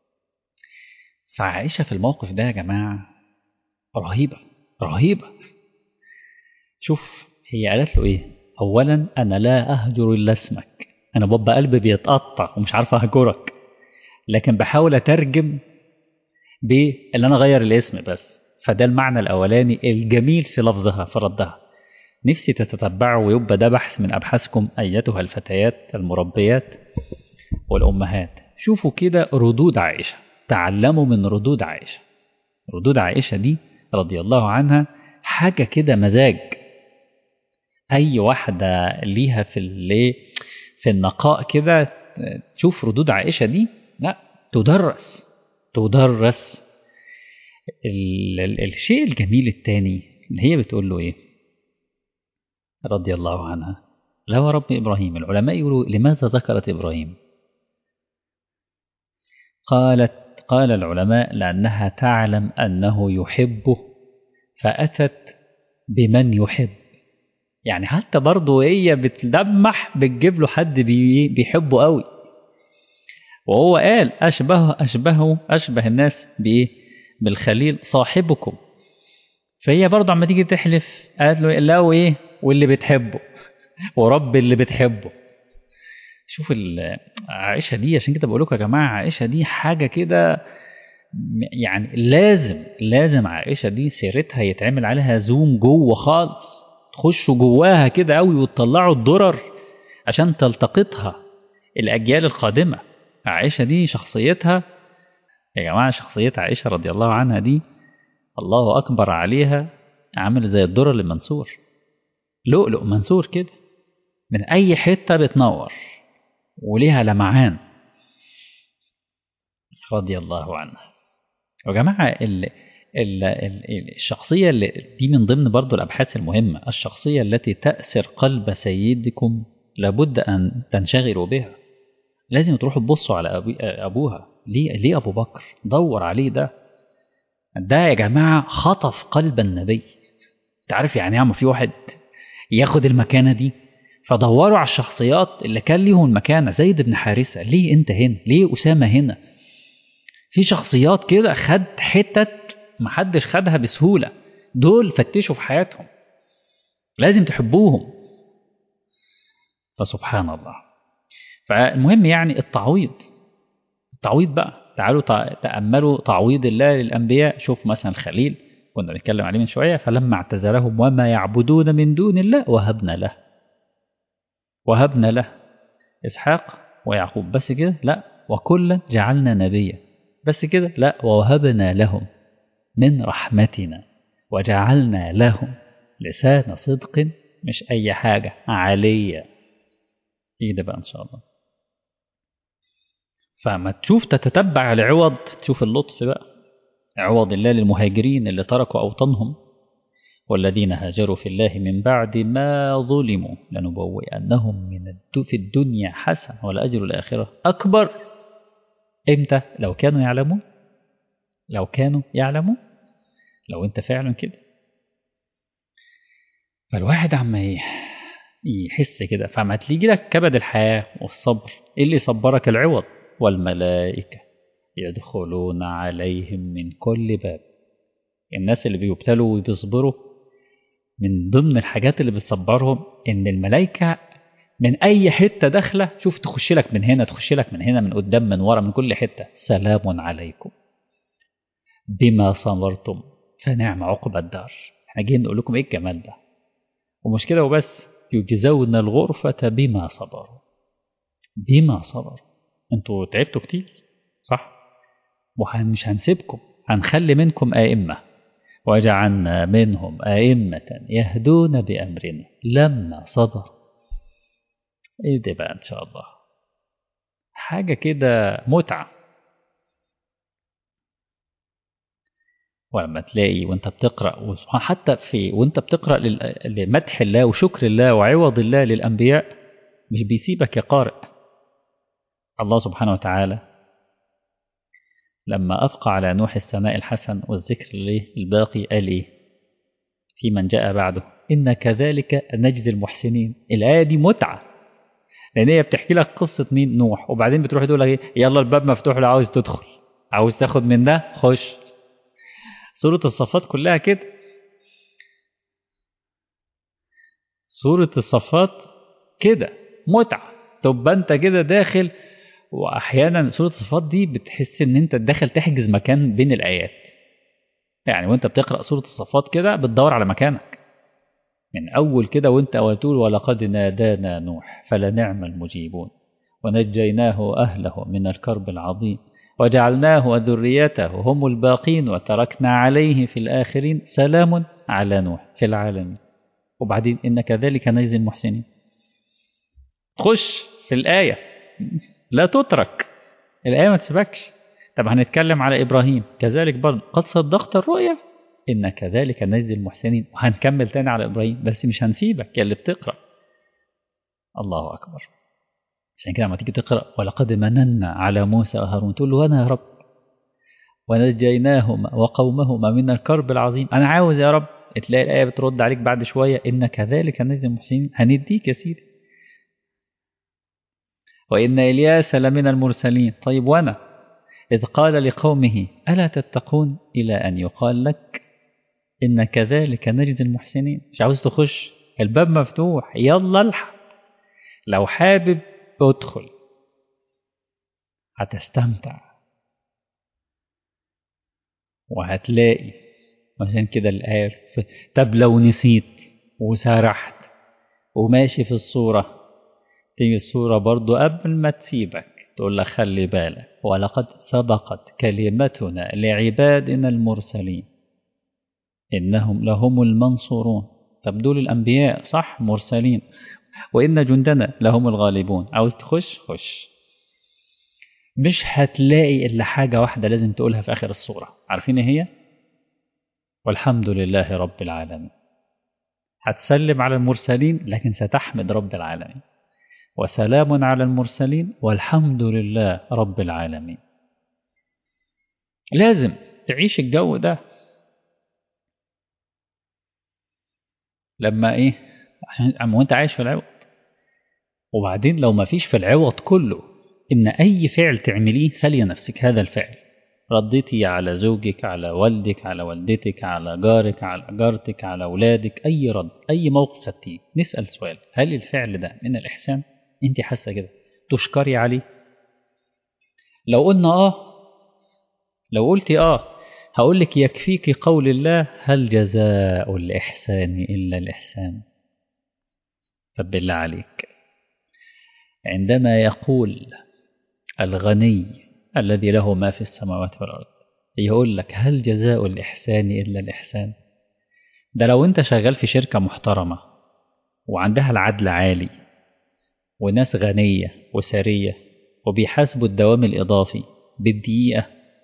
فعائشه في الموقف ده يا جماعه رهيبه رهيبه شوف هي قالت له ايه اولا انا لا اهجر الا اسمك انا ببقى قلبي بيتقطع ومش عارف اهجرك لكن بحاول اترجم باللي انا اغير الاسم بس فده المعنى الاولاني الجميل في لفظها في ردها نفسي تتتبعوا ويبقى ده بحث من ابحاثكم ايتها الفتيات المربيات والامهات شوفوا كده ردود عائشه تعلموا من ردود عائشه ردود عائشه دي رضي الله عنها حاجه كده مزاج اي واحده ليها في اللي في النقاء كده تشوف ردود عائشه دي لا تدرس تدرس ال ال الشيء الجميل الثاني اللي هي بتقول له ايه رضي الله عنها لا ورب ابراهيم العلماء يقولوا لماذا ذكرت ابراهيم قالت قال العلماء لانها تعلم انه يحبه فاتت بمن يحب يعني حتى برضه هي بتلمح بتجيب له حد بي بيحبه قوي وهو قال أشبه أشبهه أشبه الناس بإيه؟ بالخليل صاحبكم فهي برضه عما تيجي تحلف قالت له لا وإيه؟ واللي بتحبه ورب اللي بتحبه شوف عائشة دي عشان كده بقول لكم يا جماعة عائشة دي حاجة كده يعني لازم لازم عائشة دي سيرتها يتعمل عليها زوم جوه خالص تخشوا جواها كده قوي وتطلعوا الضرر عشان تلتقطها الأجيال القادمة عائشة دي شخصيتها يا جماعة شخصية عائشة رضي الله عنها دي الله أكبر عليها عامل زي الدرر المنثور لؤلؤ منثور كده من أي حتة بتنور وليها لمعان رضي الله عنه يا جماعة ال ال ال الشخصية اللي دي من ضمن برضو الأبحاث المهمة الشخصية التي تأسر قلب سيدكم لابد أن تنشغلوا بها لازم تروحوا تبصوا على أبي أبوها ليه ليه أبو بكر دور عليه ده ده يا جماعة خطف قلب النبي تعرف يعني يعمل في واحد ياخد المكانة دي فدوروا على الشخصيات اللي كان ليهم المكانة زيد بن حارثة ليه انت هنا ليه أسامة هنا في شخصيات كده خد حتت محدش خدها بسهولة دول فتشوا في حياتهم لازم تحبوهم فسبحان الله فالمهم يعني التعويض التعويض بقى تعالوا تأملوا تعويض الله للأنبياء شوف مثلا الخليل كنا بنتكلم عليه من شوية فلما اعتزلهم وما يعبدون من دون الله وهبنا له وهبنا له إسحاق ويعقوب بس كده لا وكلا جعلنا نبيا بس كده لا ووهبنا لهم من رحمتنا وجعلنا لهم لسان صدق مش أي حاجة عالية إيه ده بقى إن شاء الله فما تشوف تتتبع العوض تشوف اللطف بقى عوض الله للمهاجرين اللي تركوا أوطانهم والذين هاجروا في الله من بعد ما ظلموا لنبوئنهم من في الدنيا حسن ولأجر الآخرة أكبر إمتى لو كانوا يعلمون لو كانوا يعلمون لو أنت فعلا كده فالواحد عما يحس كده فما تيجي لك كبد الحياة والصبر إيه اللي يصبرك العوض والملائكة يدخلون عليهم من كل باب الناس اللي بيبتلوا وبيصبروا من ضمن الحاجات اللي بتصبرهم ان الملائكة من اي حتة داخلة شوف تخش لك من هنا تخش لك من هنا من قدام من ورا من كل حتة سلام عليكم بما صبرتم فنعم عقب الدار احنا جايين نقول لكم ايه الجمال ده ومش كده وبس يجزون الغرفة بما صبروا بما صبروا انتوا تعبتوا كتير صح ومش هنسيبكم هنخلي منكم أئمة وجعلنا منهم أئمة يهدون بأمرنا لما صبر إيه ده بقى إن شاء الله حاجة كده متعة ولما تلاقي وانت بتقرأ حتى في وانت بتقرأ لمدح الله وشكر الله وعوض الله للأنبياء مش بيسيبك يا قارئ الله سبحانه وتعالى لما أبقى على نوح الثناء الحسن والذكر له الباقي قال إيه في من جاء بعده إن كذلك نجزي المحسنين الآية دي متعة لأن هي بتحكي لك قصة مين نوح وبعدين بتروح تقول لك إيه يلا الباب مفتوح لو عاوز تدخل عاوز تاخد من ده خش سورة الصفات كلها كده سورة الصفات كده متعة تبقى أنت كده داخل واحيانا سوره الصفات دي بتحس ان انت داخل تحجز مكان بين الايات يعني وانت بتقرا سوره الصفات كده بتدور على مكانك من اول كده وانت اول تقول ولقد نادانا نوح فلنعم المجيبون ونجيناه اهله من الكرب العظيم وجعلناه وذريته هم الباقين وتركنا عليه في الاخرين سلام على نوح في العالمين وبعدين ان كذلك نجزي المحسنين خش في الايه لا تترك الآية ما تسيبكش طب هنتكلم على إبراهيم كذلك برضه قد صدقت الرؤيا إن كذلك نجزي المحسنين وهنكمل تاني على إبراهيم بس مش هنسيبك يا اللي بتقرأ الله أكبر عشان كده لما تيجي تقرأ ولقد مننا على موسى وهارون تقول له أنا يا رب ونجيناهما وقومهما من الكرب العظيم أنا عاوز يا رب تلاقي الآية بترد عليك بعد شوية إن كذلك نجزي المحسنين هنديك يا سيدي وإن إلياس لمن المرسلين طيب وأنا إذ قال لقومه ألا تتقون إلى أن يقال لك إن كذلك نجد المحسنين مش عاوز تخش الباب مفتوح يلا الحق لو حابب ادخل هتستمتع وهتلاقي عشان كده الآية طب لو نسيت وسرحت وماشي في الصورة تيجي الصورة برضو قبل ما تسيبك تقول لك خلي بالك ولقد سبقت كلمتنا لعبادنا المرسلين إنهم لهم المنصورون طب دول الأنبياء صح مرسلين وإن جندنا لهم الغالبون عاوز تخش خش مش هتلاقي إلا حاجة واحدة لازم تقولها في آخر الصورة عارفين إيه هي؟ والحمد لله رب العالمين هتسلم على المرسلين لكن ستحمد رب العالمين وسلام على المرسلين والحمد لله رب العالمين لازم تعيش الجو ده لما ايه عشان اما وانت عايش في العوض وبعدين لو ما فيش في العوض كله ان اي فعل تعمليه سلي نفسك هذا الفعل رديتي على زوجك على والدك على والدتك على جارك على جارتك على اولادك اي رد اي موقف خدتيه نسال سؤال هل الفعل ده من الاحسان انت حاسه كده تشكري عليه لو قلنا اه لو قلتي اه هقول لك يكفيك قول الله هل جزاء الإحسان إلا الإحسان طب بالله عليك عندما يقول الغني الذي له ما في السماوات والأرض يقول لك هل جزاء الإحسان إلا الإحسان ده لو أنت شغال في شركة محترمة وعندها العدل عالي وناس غنية وسرية وبيحاسبوا الدوام الإضافي بالدقيقة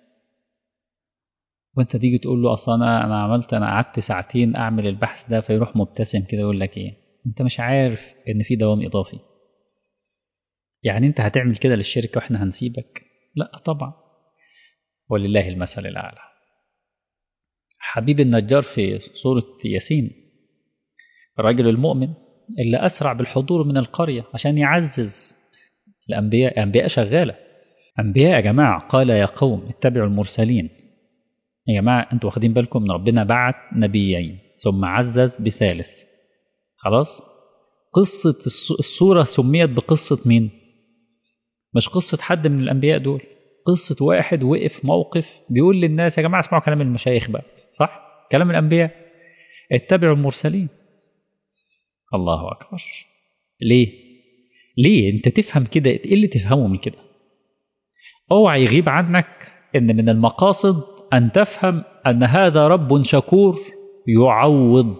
وانت تيجي تقول له اصلا انا انا عملت انا قعدت ساعتين اعمل البحث ده فيروح مبتسم كده يقول لك ايه انت مش عارف ان في دوام اضافي يعني انت هتعمل كده للشركه واحنا هنسيبك لا طبعا ولله المثل الاعلى حبيب النجار في سوره ياسين الرجل المؤمن اللي اسرع بالحضور من القريه عشان يعزز الانبياء الانبياء شغاله انبياء يا جماعه قال يا قوم اتبعوا المرسلين يا جماعة انتوا واخدين بالكم ان ربنا بعت نبيين ثم عزز بثالث خلاص قصة السورة سميت بقصة مين مش قصة حد من الأنبياء دول قصة واحد وقف موقف بيقول للناس يا جماعة اسمعوا كلام المشايخ بقى صح كلام الأنبياء اتبعوا المرسلين الله أكبر ليه ليه انت تفهم كده ايه اللي تفهمه من كده اوعى يغيب عنك ان من المقاصد أن تفهم أن هذا رب شكور يعوض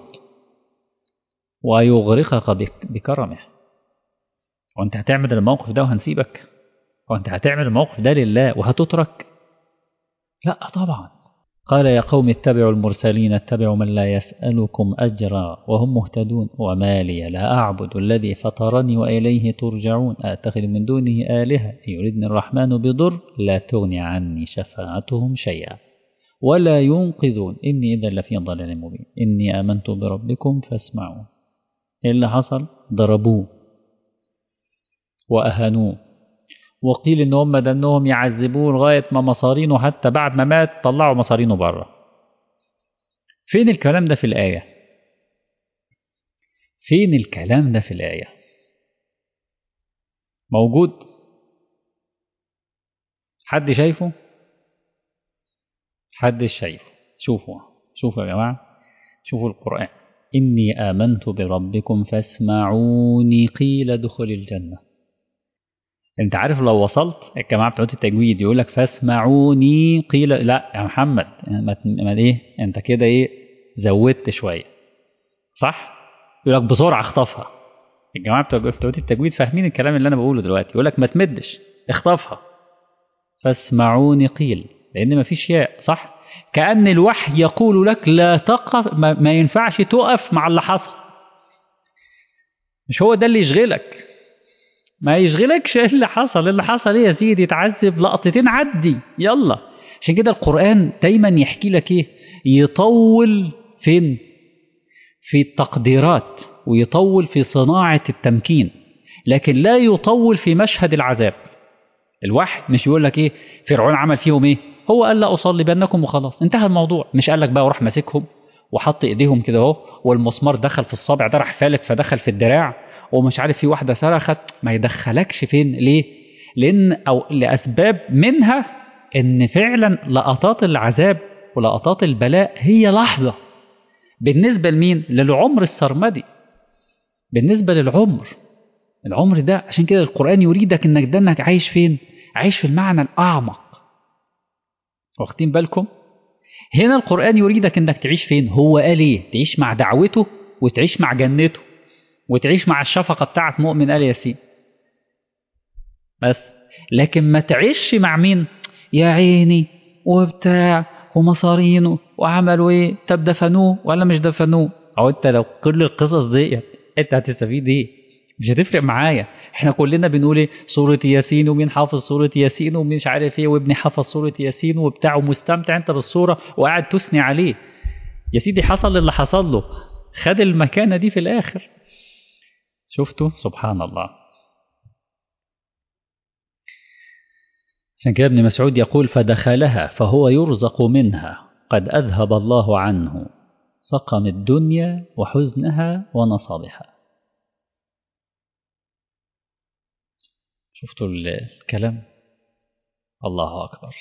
ويغرقك بكرمه وأنت هتعمل الموقف ده وهنسيبك وأنت هتعمل الموقف ده لله وهتترك لا طبعا قال يا قوم اتبعوا المرسلين اتبعوا من لا يسألكم أجرا وهم مهتدون وما لي لا أعبد الذي فطرني وإليه ترجعون أتخذ من دونه آلهة يردني الرحمن بضر لا تغني عني شفاعتهم شيئا ولا ينقذون إني إذا لفي ضلال مبين إني آمنت بربكم فاسمعون إيه اللي حصل ضربوه وأهانوه وقيل إن هم دنهم يعذبوه لغاية ما مصارينه حتى بعد ما مات طلعوا مصارينه بره فين الكلام ده في الآية فين الكلام ده في الآية موجود حد شايفه حد شايفه شوفوا شوفوا يا جماعة شوفوا القرآن إني آمنت بربكم فاسمعوني قيل ادخل الجنة انت عارف لو وصلت الجماعة بتوع التجويد يقول لك فاسمعوني قيل لا يا محمد ما, ما ايه انت كده ايه زودت شوية صح يقول لك بسرعة اخطفها الجماعة بتوع التجويد فاهمين الكلام اللي انا بقوله دلوقتي يقول لك ما تمدش اخطفها فاسمعوني قيل لان ما فيش ياء صح كأن الوحي يقول لك لا تقف ما, ما ينفعش تقف مع اللي حصل مش هو ده اللي يشغلك ما يشغلكش ايه اللي حصل اللي حصل ايه يا سيدي تعذب لقطتين عدي يلا عشان كده القرآن دايما يحكي لك ايه يطول فين في التقديرات ويطول في صناعة التمكين لكن لا يطول في مشهد العذاب الوحي مش يقول لك ايه فرعون عمل فيهم ايه هو قال لا اصلي بينكم وخلاص انتهى الموضوع مش قال لك بقى وراح ماسكهم وحط ايديهم كده اهو والمسمار دخل في الصابع ده راح فالك فدخل في الدراع ومش عارف في واحده صرخت ما يدخلكش فين ليه لان او لاسباب منها ان فعلا لقطات العذاب ولقطات البلاء هي لحظه بالنسبه لمين للعمر السرمدي بالنسبه للعمر العمر ده عشان كده القران يريدك انك ده انك عايش فين عايش في المعنى الاعمق واخدين بالكم هنا القرآن يريدك انك تعيش فين هو قال ايه تعيش مع دعوته وتعيش مع جنته وتعيش مع الشفقة بتاعت مؤمن آل ياسين بس لكن ما تعيش مع مين يا عيني وبتاع ومصارينه وعملوا ايه طب دفنوه ولا مش دفنوه او انت لو كل القصص دي انت هتستفيد ايه مش هتفرق معايا احنا كلنا بنقول ايه سورة ياسين ومين حافظ سورة ياسين ومين مش عارف ايه وابني حافظ سورة ياسين وبتاع ومستمتع انت بالصورة وقاعد تثني عليه يا سيدي حصل اللي حصل له خد المكانة دي في الآخر شفتوا سبحان الله عشان كده ابن مسعود يقول فدخلها فهو يرزق منها قد أذهب الله عنه سقم الدنيا وحزنها ونصبها شفتوا الكلام الله أكبر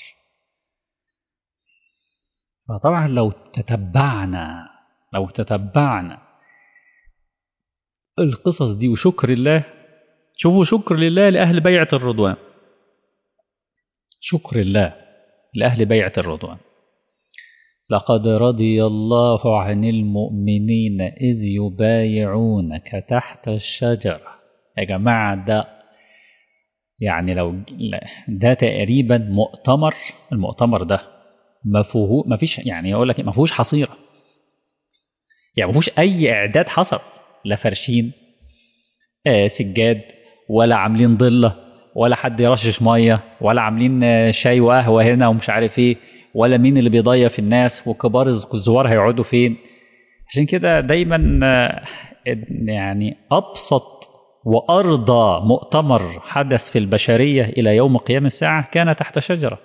فطبعا لو تتبعنا لو تتبعنا القصص دي وشكر الله شوفوا شكر لله لأهل بيعة الرضوان شكر الله لأهل بيعة الرضوان لقد رضي الله عن المؤمنين إذ يبايعونك تحت الشجرة يا جماعة ده يعني لو ده تقريبا مؤتمر المؤتمر ده ما فيه ما فيش يعني اقول لك ما فيهوش حصيره يعني ما فيهوش اي اعداد حصل لا فرشين آه سجاد ولا عاملين ضله ولا حد يرشش ميه ولا عاملين شاي وقهوه هنا ومش عارف ايه ولا مين اللي بيضيف الناس وكبار الزوار هيقعدوا فين عشان كده دايما يعني ابسط وارضى مؤتمر حدث في البشريه الى يوم قيام الساعه كان تحت شجره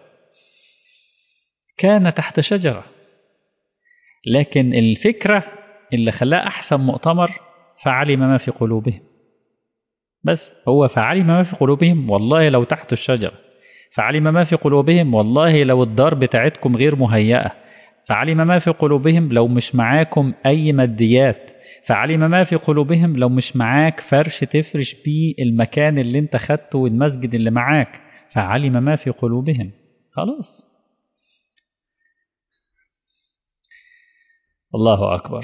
كان تحت شجره لكن الفكره اللي خلاه احسن مؤتمر فعلم ما في قلوبهم بس هو فعلم ما في قلوبهم والله لو تحت الشجرة فعلم ما في قلوبهم والله لو الدار بتاعتكم غير مهيئة فعلم ما في قلوبهم لو مش معاكم أي ماديات فعلم ما في قلوبهم لو مش معاك فرش تفرش بيه المكان اللي انت خدته والمسجد اللي معاك فعلم ما في قلوبهم خلاص الله أكبر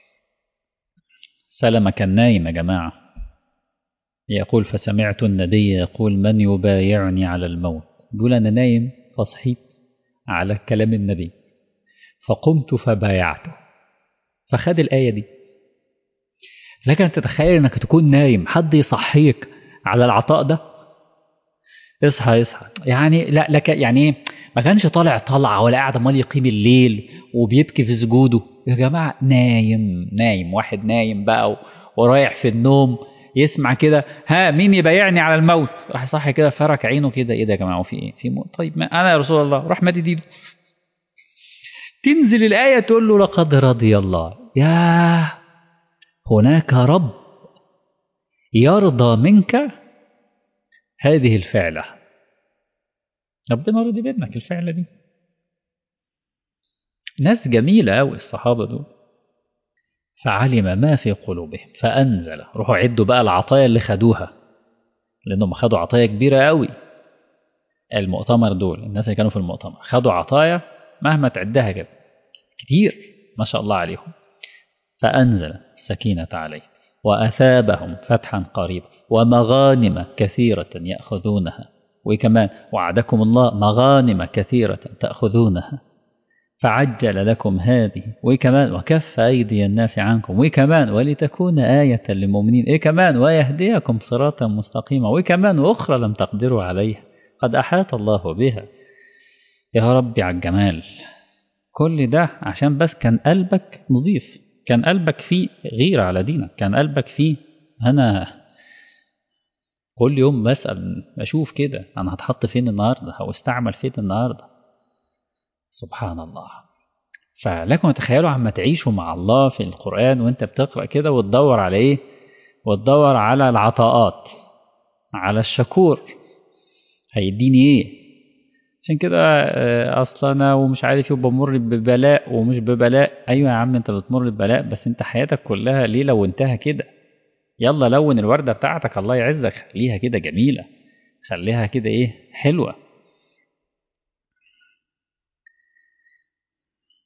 سلمة كان نايم يا جماعة يقول فسمعت النبي يقول من يبايعني على الموت بيقول أنا نايم فصحيت على كلام النبي فقمت فبايعته فخد الآية دي لكن أن تتخيل أنك تكون نايم حد يصحيك على العطاء ده اصحى اصحى يعني لا لك يعني ما كانش طالع طلعة ولا قاعد امال يقيم الليل وبيبكي في سجوده يا جماعة نايم نايم واحد نايم بقى ورايح في النوم يسمع كده ها مين يبايعني على الموت راح صح كده فرك عينه كده ايه ده يا جماعه وفي ايه في موت طيب ما انا يا رسول الله راح مادد ايده تنزل الايه تقول له لقد رضي الله يا هناك رب يرضى منك هذه الفعله ربنا رضي منك الفعله دي ناس جميله قوي الصحابه دول فعلم ما في قلوبهم فأنزل روحوا عدوا بقى العطايا اللي خدوها لأنهم خدوا عطايا كبيرة قوي المؤتمر دول الناس اللي كانوا في المؤتمر خدوا عطايا مهما تعدها كده كتير ما شاء الله عليهم فأنزل السكينة عليه وأثابهم فتحا قريبا ومغانم كثيرة يأخذونها وكمان وعدكم الله مغانم كثيرة تأخذونها فعجل لكم هذه وكمان وكف أيدي الناس عنكم وكمان ولتكون آية للمؤمنين إيه كمان ويهديكم صراطا مستقيما وكمان وأخرى لم تقدروا عليها قد أحاط الله بها يا ربي على الجمال كل ده عشان بس كان قلبك نظيف كان قلبك فيه غيرة على دينك كان قلبك فيه أنا كل يوم بسأل بشوف كده أنا هتحط فين النهاردة أو استعمل فين النهاردة سبحان الله فلكم تخيلوا عما تعيشوا مع الله في القرآن وانت بتقرأ كده وتدور على ايه وتدور على العطاءات على الشكور هيديني ايه عشان كده اصلا انا ومش عارف ايه بمر ببلاء ومش ببلاء ايوه يا عم انت بتمر ببلاء بس انت حياتك كلها ليه لونتها كده يلا لون الوردة بتاعتك الله يعزك خليها كده جميلة خليها كده ايه حلوة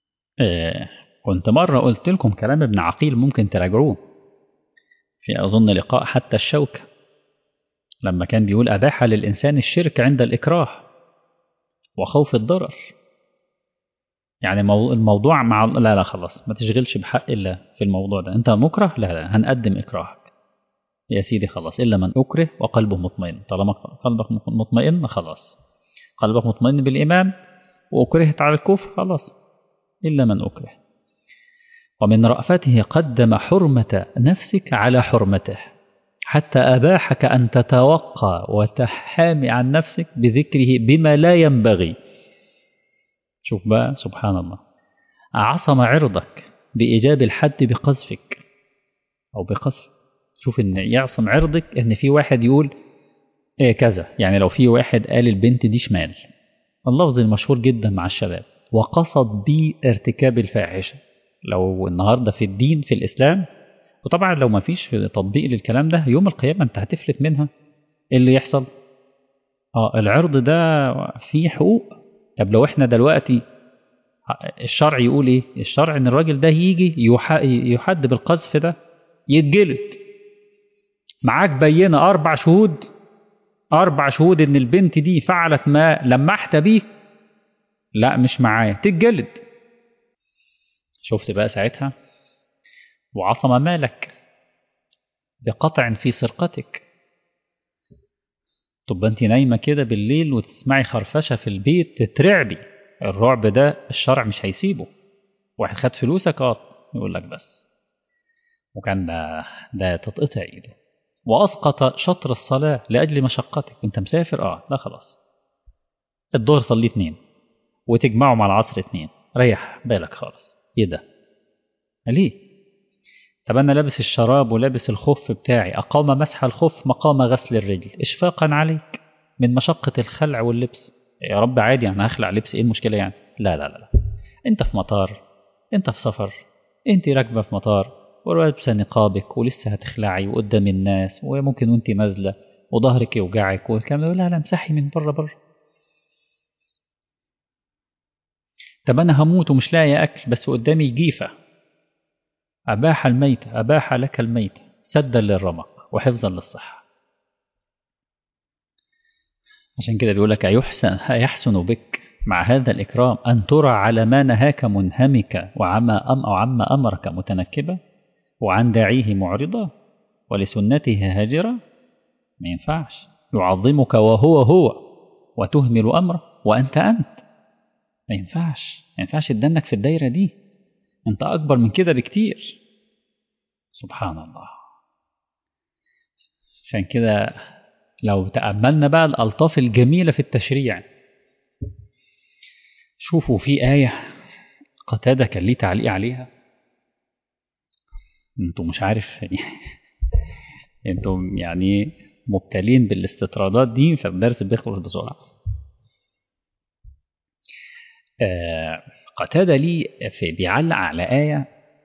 آه كنت مرة قلت لكم كلام ابن عقيل ممكن تراجعوه في أظن لقاء حتى الشوكة لما كان بيقول أباح للإنسان الشرك عند الإكراه وخوف الضرر يعني الموضوع مع لا لا خلاص ما تشغلش بحق الله في الموضوع ده أنت مكره لا لا هنقدم إكراهك يا سيدي خلاص إلا من أكره وقلبه مطمئن طالما قلبك مطمئن خلاص قلبك مطمئن بالإيمان وأكرهت على الكفر خلاص إلا من أكره ومن رأفته قدم حرمة نفسك على حرمته حتى أباحك أن تتوقى وتحامي عن نفسك بذكره بما لا ينبغي شوف بقى سبحان الله عصم عرضك بإيجاب الحد بقذفك أو بقذف شوف إن يعصم عرضك إن في واحد يقول إيه كذا يعني لو في واحد قال البنت دي شمال اللفظ المشهور جدا مع الشباب وقصد بيه ارتكاب الفاحشة لو النهاردة في الدين في الإسلام وطبعا لو ما فيش تطبيق للكلام ده يوم القيامة انت هتفلت منها ايه اللي يحصل اه العرض ده فيه حقوق طب لو احنا دلوقتي الشرع يقول ايه الشرع ان الراجل ده يجي يحد بالقذف ده يتجلد معاك بينة أربع شهود أربع شهود إن البنت دي فعلت ما لمحت بيه لا مش معايا تتجلد شفت بقى ساعتها وعصم مالك بقطع في سرقتك طب انت نايمه كده بالليل وتسمعي خرفشه في البيت تترعبي الرعب ده الشرع مش هيسيبه واحد خد فلوسك اه يقول لك بس وكان ده ده تتقطع ايده واسقط شطر الصلاه لاجل مشقتك انت مسافر اه لا خلاص الظهر صلي اتنين وتجمعه مع العصر اتنين ريح بالك خالص ايه ده ليه طب انا لابس الشراب ولابس الخف بتاعي اقام مسح الخف مقام غسل الرجل اشفاقا عليك من مشقه الخلع واللبس يا رب عادي انا هخلع لبس ايه المشكله يعني لا لا لا انت في مطار انت في سفر انت راكبه في مطار ولابسه نقابك ولسه هتخلعي وقدام الناس وممكن وانت نازله وظهرك يوجعك والكلام ده لا لا امسحي من بره بره طب انا هموت ومش لاقي اكل بس قدامي جيفه أباح الميت أباح لك الميت سدا للرمق وحفظا للصحة عشان كده بيقول لك يحسن, يحسن بك مع هذا الإكرام أن ترى على ما نهاك منهمك وعما أم أو عما أمرك متنكبة وعن داعيه معرضة ولسنته هاجرة ما ينفعش يعظمك وهو هو وتهمل أمره وأنت أنت ما ينفعش ما ينفعش تدنك في الدايرة دي أنت أكبر من كده بكتير سبحان الله عشان كده لو تأملنا بقى الألطاف الجميلة في التشريع شوفوا في آية قتادة كان ليه تعليق عليها انتوا مش عارف انتوا يعني مبتلين بالاستطرادات دي فالدرس بيخلص بسرعة آه قتادة ليه في بيعلق على آية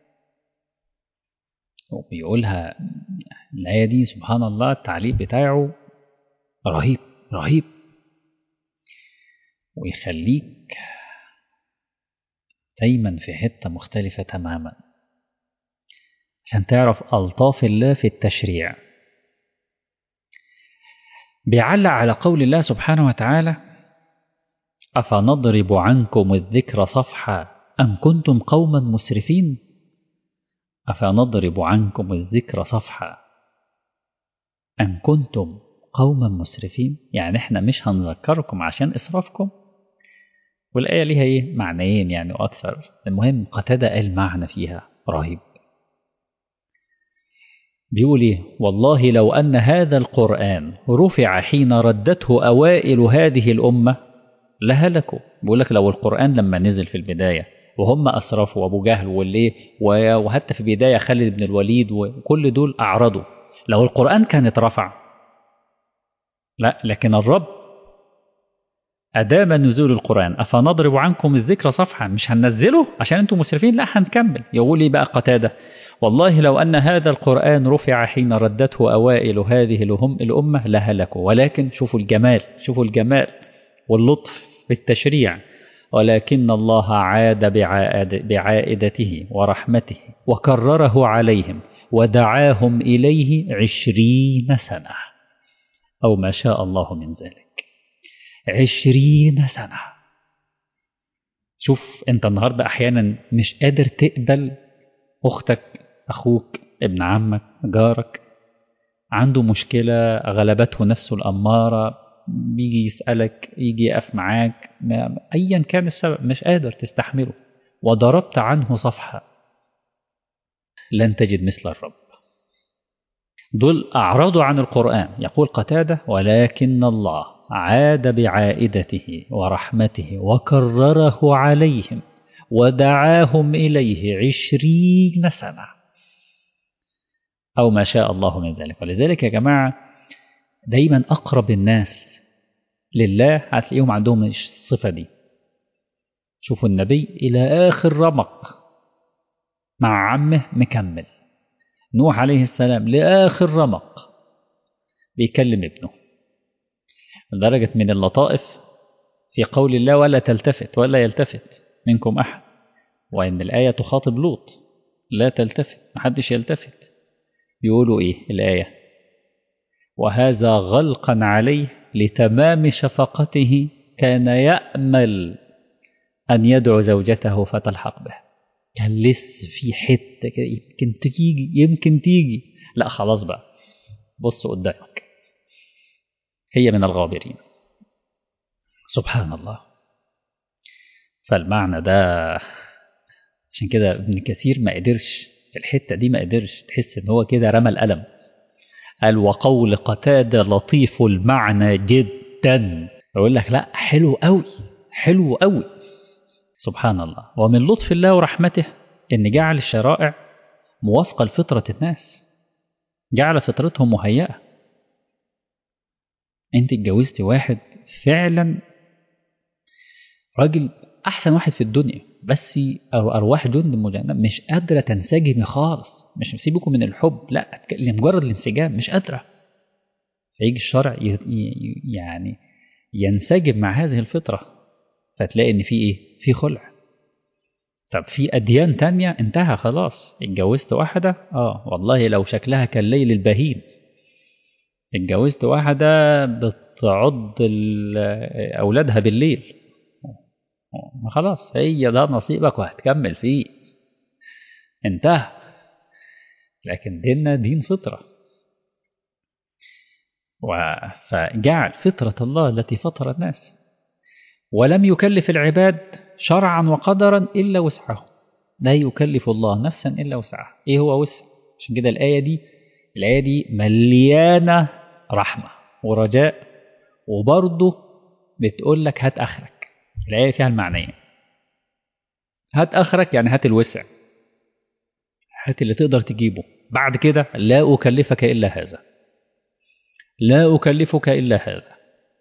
وبيقولها الآية دي سبحان الله التعليق بتاعه رهيب رهيب ويخليك دايما في حتة مختلفة تماما عشان تعرف ألطاف الله في التشريع بيعلق على قول الله سبحانه وتعالى أفنضرب عنكم الذكر صفحا أم كنتم قوما مسرفين أفنضرب عنكم الذكر صفحا أم كنتم قوما مسرفين يعني احنا مش هنذكركم عشان إسرافكم والآية ليها إيه معنيين يعني وأكثر المهم قتادة قال معنى فيها رهيب بيقول إيه والله لو أن هذا القرآن رفع حين ردته أوائل هذه الأمة لهلكوا بيقول لك لو القرآن لما نزل في البداية وهم أسرفوا وأبو جهل والليه وحتى في البداية خالد بن الوليد وكل دول أعرضوا لو القرآن كان اترفع لا لكن الرب أدام نزول القرآن أفنضرب عنكم الذكر صفحا مش هننزله عشان أنتم مسرفين لا هنكمل يقول لي بقى قتادة والله لو أن هذا القرآن رفع حين ردته أوائل هذه الهم الأمة لهلكوا ولكن شوفوا الجمال شوفوا الجمال واللطف في التشريع ولكن الله عاد بعائد بعائدته ورحمته وكرره عليهم ودعاهم إليه عشرين سنة أو ما شاء الله من ذلك عشرين سنة شوف أنت النهاردة أحيانا مش قادر تقبل أختك أخوك ابن عمك جارك عنده مشكلة غلبته نفسه الأمارة بيجي يسألك يجي يقف معاك أيا كان السبب مش قادر تستحمله وضربت عنه صفحة لن تجد مثل الرب دول أعرضوا عن القرآن يقول قتادة ولكن الله عاد بعائدته ورحمته وكرره عليهم ودعاهم إليه عشرين سنة أو ما شاء الله من ذلك ولذلك يا جماعة دايما أقرب الناس لله هتلاقيهم عندهم الصفة دي شوفوا النبي إلى آخر رمق مع عمه مكمل نوح عليه السلام لآخر رمق بيكلم ابنه لدرجة من اللطائف في قول الله ولا تلتفت ولا يلتفت منكم أحد وإن الآية تخاطب لوط لا تلتفت محدش يلتفت يقولوا إيه الآية وهذا غلقا عليه لتمام شفقته كان يأمل أن يدعو زوجته فتلحق به كان لسه في حتة كده يمكن تيجي يمكن تيجي لا خلاص بقى بص قدامك هي من الغابرين سبحان الله فالمعنى ده عشان كده ابن كثير ما قدرش في الحتة دي ما قدرش تحس ان هو كده رمى القلم قال وقول قتادة لطيف المعنى جدا يقول لك لا حلو قوي حلو قوي سبحان الله ومن لطف الله ورحمته ان جعل الشرائع موافقة لفطرة الناس جعل فطرتهم مهيئة انت اتجوزتي واحد فعلا راجل احسن واحد في الدنيا بس ارواح جند مجنة مش قادرة تنسجم خالص مش سيبكم من الحب لا لمجرد الانسجام مش قادرة فيجي الشرع يعني ينسجم مع هذه الفطرة فتلاقي ان في ايه في خلع طب في اديان تانية انتهى خلاص اتجوزت واحدة اه والله لو شكلها كالليل البهيم اتجوزت واحدة بتعض اولادها بالليل خلاص هي ده نصيبك وهتكمل فيه انتهى لكن ديننا دين فطرة فجعل فطرة الله التي فطر الناس ولم يكلف العباد شرعا وقدرا إلا وسعه لا يكلف الله نفسا إلا وسعها إيه هو وسع عشان كده الآية دي الآية دي مليانة رحمة ورجاء وبرضه بتقول لك هات آخرك الآية فيها المعنيين هات آخرك يعني هات الوسع هات اللي تقدر تجيبه بعد كده لا أكلفك إلا هذا لا أكلفك إلا هذا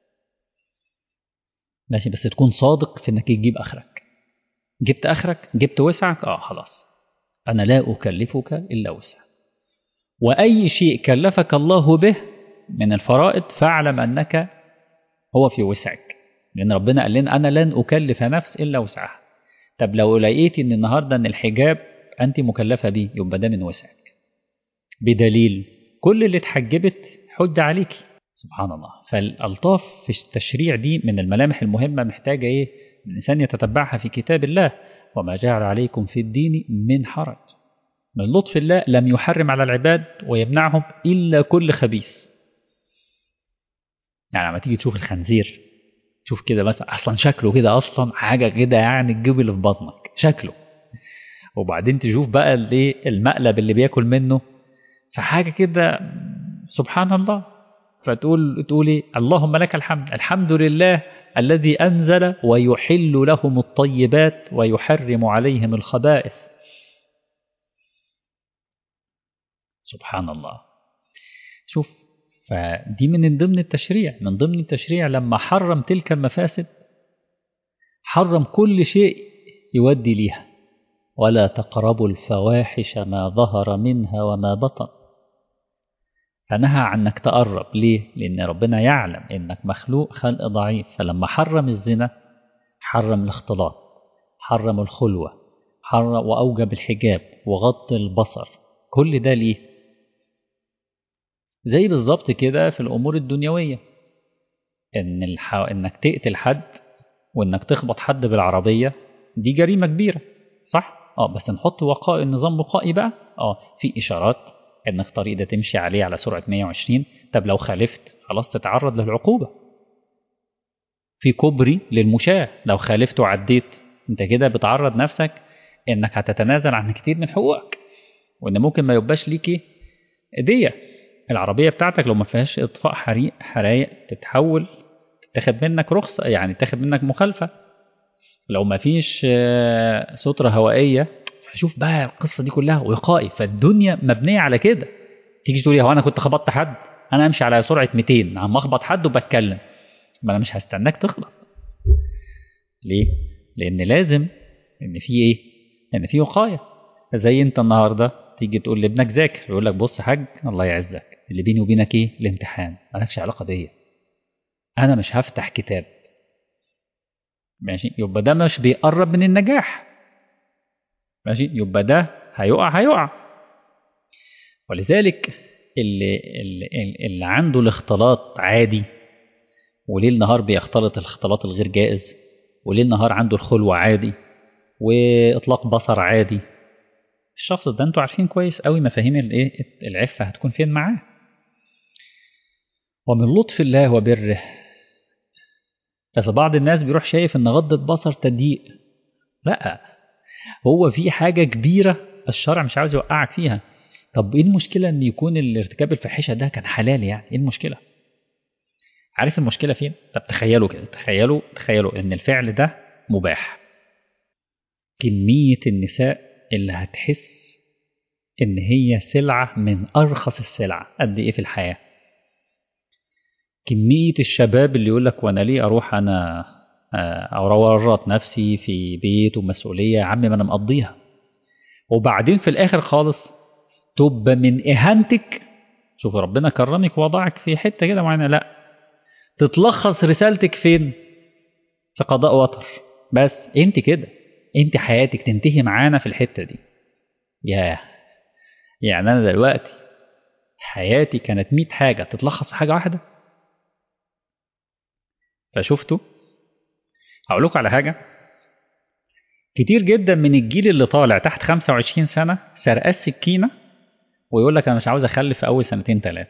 ماشي بس تكون صادق في انك تجيب اخرك جبت اخرك جبت وسعك اه خلاص انا لا اكلفك الا وسع واي شيء كلفك الله به من الفرائض فاعلم انك هو في وسعك لان ربنا قال لنا انا لن اكلف نفس الا وسعها طب لو لقيتي ان النهارده ان الحجاب انت مكلفه بيه يبقى ده من وسعك بدليل كل اللي اتحجبت حج عليكي سبحان الله فالالطاف في التشريع دي من الملامح المهمه محتاجه ايه الانسان يتتبعها في كتاب الله وما جعل عليكم في الدين من حرج من لطف الله لم يحرم على العباد ويمنعهم الا كل خبيث يعني لما تيجي تشوف الخنزير تشوف كده مثلا اصلا شكله كده اصلا حاجه كده يعني تجيب اللي في بطنك شكله وبعدين تشوف بقى الايه المقلب اللي بياكل منه فحاجه كده سبحان الله فتقول تقولي اللهم لك الحمد الحمد لله الذي أنزل ويحل لهم الطيبات ويحرم عليهم الخبائث سبحان الله شوف فدي من ضمن التشريع من ضمن التشريع لما حرم تلك المفاسد حرم كل شيء يودي ليها ولا تقربوا الفواحش ما ظهر منها وما بطن فنهى عنك تقرب ليه؟ لأن ربنا يعلم إنك مخلوق خلق ضعيف فلما حرم الزنا حرم الاختلاط حرم الخلوة حرم وأوجب الحجاب وغض البصر كل ده ليه زي بالظبط كده في الأمور الدنيوية إن الح... إنك تقتل حد وإنك تخبط حد بالعربية دي جريمة كبيرة صح؟ اه بس نحط وقائي نظام وقائي بقى اه في إشارات إنك الطريق ده تمشي عليه على سرعة 120 طب لو خالفت خلاص تتعرض للعقوبة في كوبري للمشاة لو خالفت وعديت انت كده بتعرض نفسك انك هتتنازل عن كتير من حقوقك وان ممكن ما يبقاش ليكي دية العربية بتاعتك لو ما فيهاش اطفاء حريق حرايق تتحول تاخد منك رخصة يعني تاخد منك مخالفة لو ما فيش سترة هوائية فشوف بقى القصة دي كلها وقائي فالدنيا مبنية على كده تيجي تقولي هو انا كنت خبطت حد انا امشي على سرعة 200 عم اخبط حد وبتكلم ما انا مش هستناك تخبط ليه لان لازم ان في ايه ان في وقايه زي انت النهارده تيجي تقول لابنك ذاكر يقول لك بص يا حاج الله يعزك اللي بيني وبينك ايه الامتحان مالكش علاقه بيا انا مش هفتح كتاب ماشي يبقى ده مش بيقرب من النجاح ماشي يبقى ده هيقع هيقع ولذلك اللي, اللي, اللي عنده الاختلاط عادي وليل نهار بيختلط الاختلاط الغير جائز وليل نهار عنده الخلوة عادي وإطلاق بصر عادي الشخص ده انتوا عارفين كويس قوي مفاهيم الايه العفة هتكون فين معاه ومن لطف الله وبره بس بعض الناس بيروح شايف ان غض البصر تضييق لا هو في حاجة كبيرة الشرع مش عاوز يوقعك فيها طب ايه المشكلة ان يكون الارتكاب الفاحشة ده كان حلال يعني ايه المشكلة عارف المشكلة فين طب تخيلوا كده تخيلوا تخيلوا ان الفعل ده مباح كمية النساء اللي هتحس ان هي سلعة من ارخص السلع قد ايه في الحياة كمية الشباب اللي يقول لك وانا ليه اروح انا اورط نفسي في بيت ومسؤولية يا عم ما انا مقضيها وبعدين في الاخر خالص تبقى من اهانتك شوف ربنا كرمك ووضعك في حتة كده معينة لا تتلخص رسالتك فين في قضاء وطر بس انت كده انت حياتك تنتهي معانا في الحتة دي ياه يعني انا دلوقتي حياتي كانت 100 حاجة تتلخص في حاجة واحدة فشفتوا هقول لكم على حاجة كتير جدا من الجيل اللي طالع تحت 25 سنة سرقاه السكينة ويقول لك انا مش عاوز اخلف في اول سنتين ثلاثة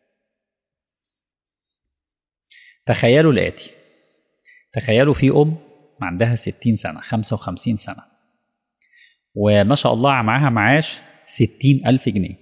تخيلوا الآتي تخيلوا في أم عندها 60 سنة 55 سنة وما شاء الله معاها معاش 60 ألف جنيه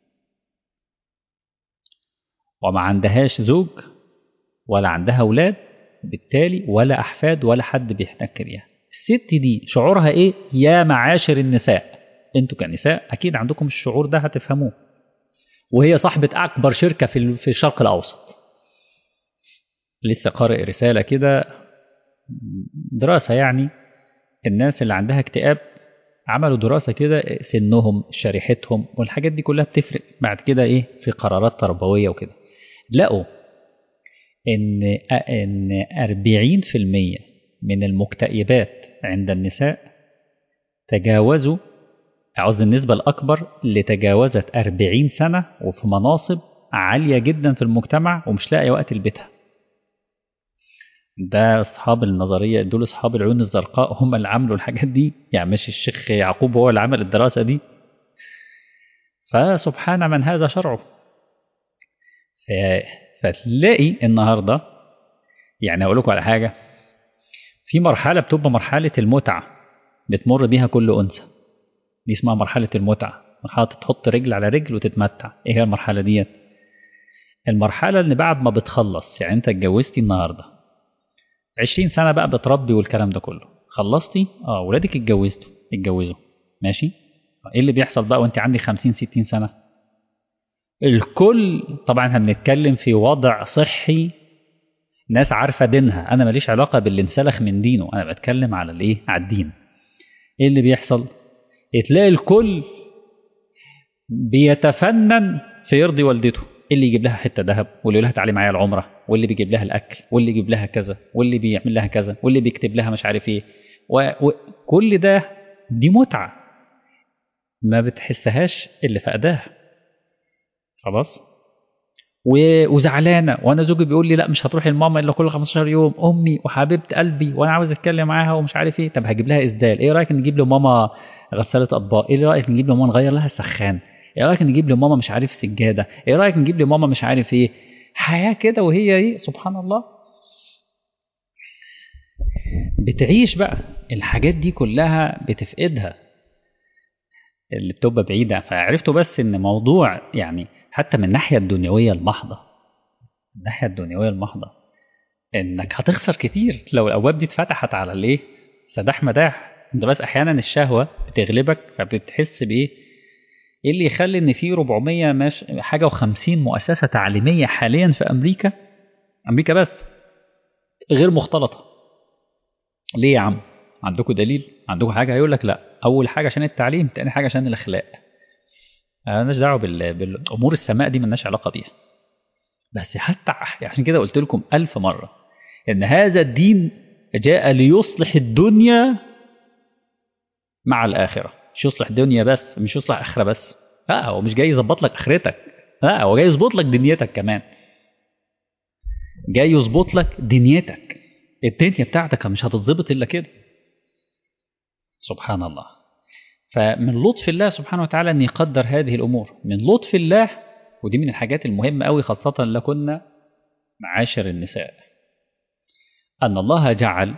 وما عندهاش زوج ولا عندها أولاد بالتالي ولا أحفاد ولا حد بيحتك بيها الست دي شعورها إيه يا معاشر النساء انتوا كنساء أكيد عندكم الشعور ده هتفهموه وهي صاحبة أكبر شركة في في الشرق الأوسط لسه قارئ رسالة كده دراسة يعني الناس اللي عندها اكتئاب عملوا دراسة كده سنهم شريحتهم والحاجات دي كلها بتفرق بعد كده ايه في قرارات تربوية وكده لقوا ان ان 40% من المكتئبات عند النساء تجاوزوا عاوز النسبة الأكبر اللي تجاوزت 40 سنة وفي مناصب عالية جدا في المجتمع ومش لاقية وقت لبيتها ده اصحاب النظريه دول اصحاب العيون الزرقاء هم اللي عملوا الحاجات دي يعني مش الشيخ يعقوب هو اللي عمل الدراسه دي فسبحان من هذا شرعه فتلاقي النهارده يعني اقول لكم على حاجه في مرحله بتبقى مرحله المتعه بتمر بيها كل انثى دي اسمها مرحله المتعه مرحله تحط رجل على رجل وتتمتع ايه هي المرحله ديت المرحله اللي بعد ما بتخلص يعني انت اتجوزتي النهارده 20 سنة بقى بتربي والكلام ده كله خلصتي اه ولادك اتجوزتوا اتجوزوا ماشي ايه اللي بيحصل بقى وانت عندك 50 60 سنة الكل طبعا هنتكلم في وضع صحي ناس عارفة دينها انا ماليش علاقة باللي انسلخ من دينه انا بتكلم على الايه على الدين ايه اللي بيحصل تلاقي الكل بيتفنن في يرضي والدته اللي يجيب لها حته ذهب واللي يقول لها تعالي معايا العمره واللي بيجيب لها الاكل واللي يجيب لها كذا واللي بيعمل لها كذا واللي بيكتب لها مش عارف ايه وكل ده دي متعه ما بتحسهاش اللي فقداها خلاص وزعلانه وانا زوجي بيقول لي لا مش هتروحي لماما الا كل 15 يوم امي وحبيبه قلبي وانا عاوز اتكلم معاها ومش عارف ايه طب هجيب لها اسدال ايه رايك نجيب لماما غساله اطباق ايه رايك نجيب لماما نغير لها السخان ايه رايك نجيب لماما مش عارف سجاده ايه رايك نجيب لماما مش عارف ايه حياه كده وهي ايه سبحان الله بتعيش بقى الحاجات دي كلها بتفقدها اللي بتبقى بعيدة فعرفتوا بس ان موضوع يعني حتى من الناحية الدنيوية المحضة الناحية الدنيوية المحضة انك هتخسر كتير لو الابواب دي اتفتحت على الايه سداح مداح انت بس احيانا الشهوة بتغلبك فبتحس بايه ايه اللي يخلي ان في 400 مش حاجة و50 مؤسسة تعليمية حاليا في امريكا امريكا بس غير مختلطة ليه يا عم عندكم دليل عندكم حاجة هيقول لك لا اول حاجة عشان التعليم تاني حاجة عشان الاخلاق مالناش دعوه بال... بالامور السماء دي مالناش علاقه بيها بس حتى عشان كده قلت لكم ألف مرة إن هذا الدين جاء ليصلح الدنيا مع الآخرة مش يصلح دنيا بس مش يصلح آخرة بس لا هو مش جاي يظبط لك آخرتك لا هو جاي يظبط لك دنيتك كمان جاي يظبط لك دنيتك الدنيا بتاعتك مش هتتظبط إلا كده سبحان الله فمن لطف الله سبحانه وتعالى أن يقدر هذه الأمور من لطف الله ودي من الحاجات المهمة أوي خاصة لكنا معاشر النساء أن الله جعل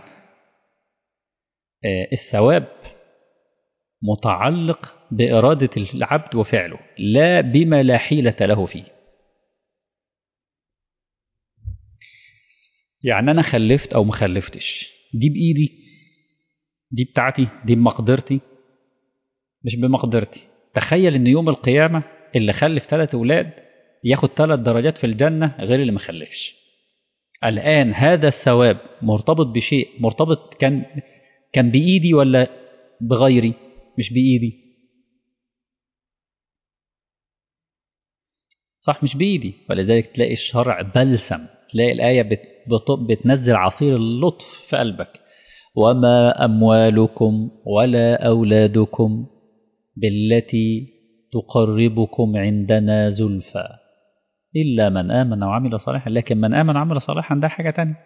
الثواب متعلق بإرادة العبد وفعله لا بما لا حيلة له فيه يعني أنا خلفت أو مخلفتش دي بإيدي دي بتاعتي دي بمقدرتي مش بمقدرتي تخيل ان يوم القيامة اللي خلف ثلاث أولاد ياخد ثلاث درجات في الجنة غير اللي ما خلفش الآن هذا الثواب مرتبط بشيء مرتبط كان كان بإيدي ولا بغيري مش بإيدي صح مش بإيدي ولذلك تلاقي الشرع بلسم تلاقي الآية بت بتنزل عصير اللطف في قلبك وما أموالكم ولا أولادكم بالتي تقربكم عندنا زلفى إلا من آمن وعمل صالحا لكن من آمن وعمل صالحا ده حاجة تانية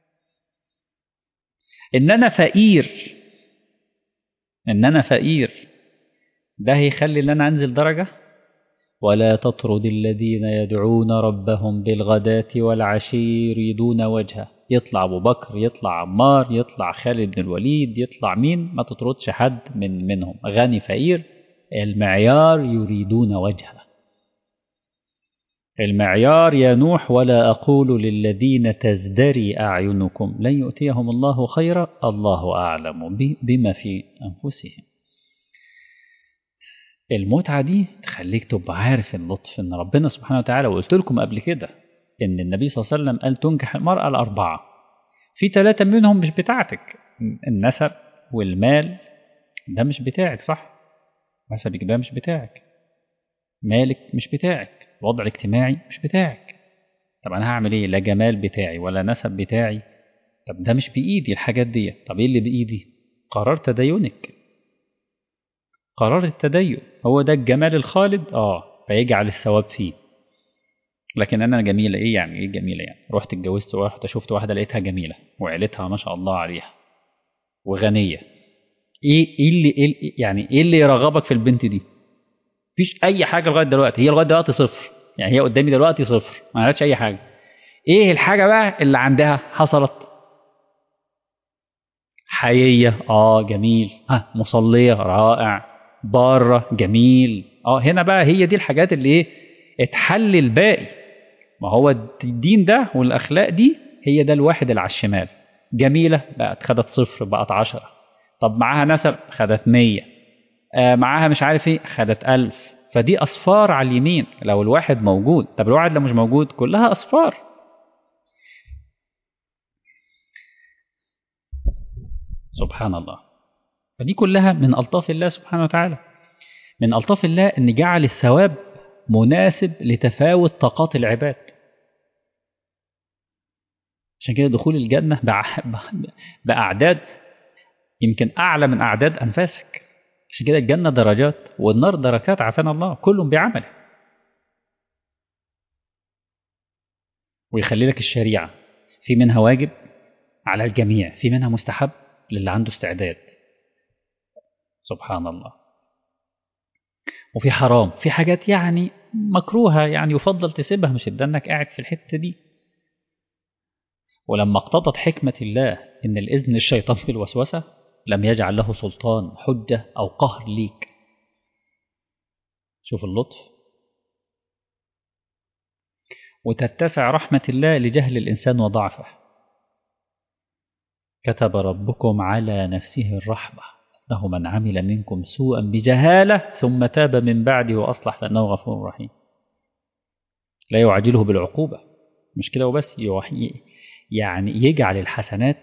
إن أنا فقير إن أنا فقير ده هيخلي إن أنا أنزل درجة ولا تطرد الذين يدعون ربهم بالغداة والعشي يريدون وجهه يطلع أبو بكر يطلع عمار يطلع خالد بن الوليد يطلع مين ما تطردش حد من منهم غني فقير المعيار يريدون وجهه المعيار يا نوح ولا أقول للذين تزدري أعينكم لن يؤتيهم الله خيرا الله أعلم بما في أنفسهم المتعة دي تخليك تبقى عارف اللطف إن ربنا سبحانه وتعالى وقلت لكم قبل كده إن النبي صلى الله عليه وسلم قال تنكح المرأة الأربعة في ثلاثة منهم مش بتاعتك النسب والمال ده مش بتاعك صح نسبك ده مش بتاعك مالك مش بتاعك الوضع الاجتماعي مش بتاعك طب أنا هعمل إيه لا جمال بتاعي ولا نسب بتاعي طب ده مش بإيدي الحاجات دي طب إيه اللي بإيدي قرار تدينك قرار التدين هو ده الجمال الخالد اه فيجعل الثواب فيه لكن انا جميله ايه يعني ايه جميله يعني رحت اتجوزت ورحت شفت واحده لقيتها جميله وعيلتها ما شاء الله عليها وغنيه ايه ايه اللي إيه يعني ايه اللي يرغبك في البنت دي مفيش اي حاجه لغايه دلوقتي هي لغايه دلوقتي صفر يعني هي قدامي دلوقتي صفر ما عملتش اي حاجه ايه الحاجه بقى اللي عندها حصلت حييه اه جميل ها مصليه رائع باره جميل اه هنا بقى هي دي الحاجات اللي ايه اتحل الباقي ما هو الدين ده والاخلاق دي هي ده الواحد اللي على الشمال جميله بقت خدت صفر بقت عشرة طب معاها نسب خدت مية آه معاها مش عارف ايه خدت ألف فدي أصفار على اليمين لو الواحد موجود طب الواحد لو مش موجود كلها أصفار سبحان الله فدي كلها من ألطاف الله سبحانه وتعالى من ألطاف الله أن جعل الثواب مناسب لتفاوت طاقات العباد عشان كده دخول الجنة بأع- بأعداد يمكن أعلى من أعداد أنفاسك عشان كده الجنة درجات والنار دركات عافانا الله كل بعمله ويخلي لك الشريعة في منها واجب على الجميع في منها مستحب للي عنده استعداد سبحان الله وفي حرام في حاجات يعني مكروهة يعني يفضل تسيبها مش انك قاعد في الحتة دي ولما اقتضت حكمة الله إن الإذن الشيطان في الوسوسة لم يجعل له سلطان حجة أو قهر ليك شوف اللطف وتتسع رحمة الله لجهل الإنسان وضعفه كتب ربكم على نفسه الرحمة أنه من عمل منكم سوءا بجهالة ثم تاب من بعده وأصلح فإنه غفور رحيم لا يعجله بالعقوبة مش كده وبس يوحي يعني يجعل الحسنات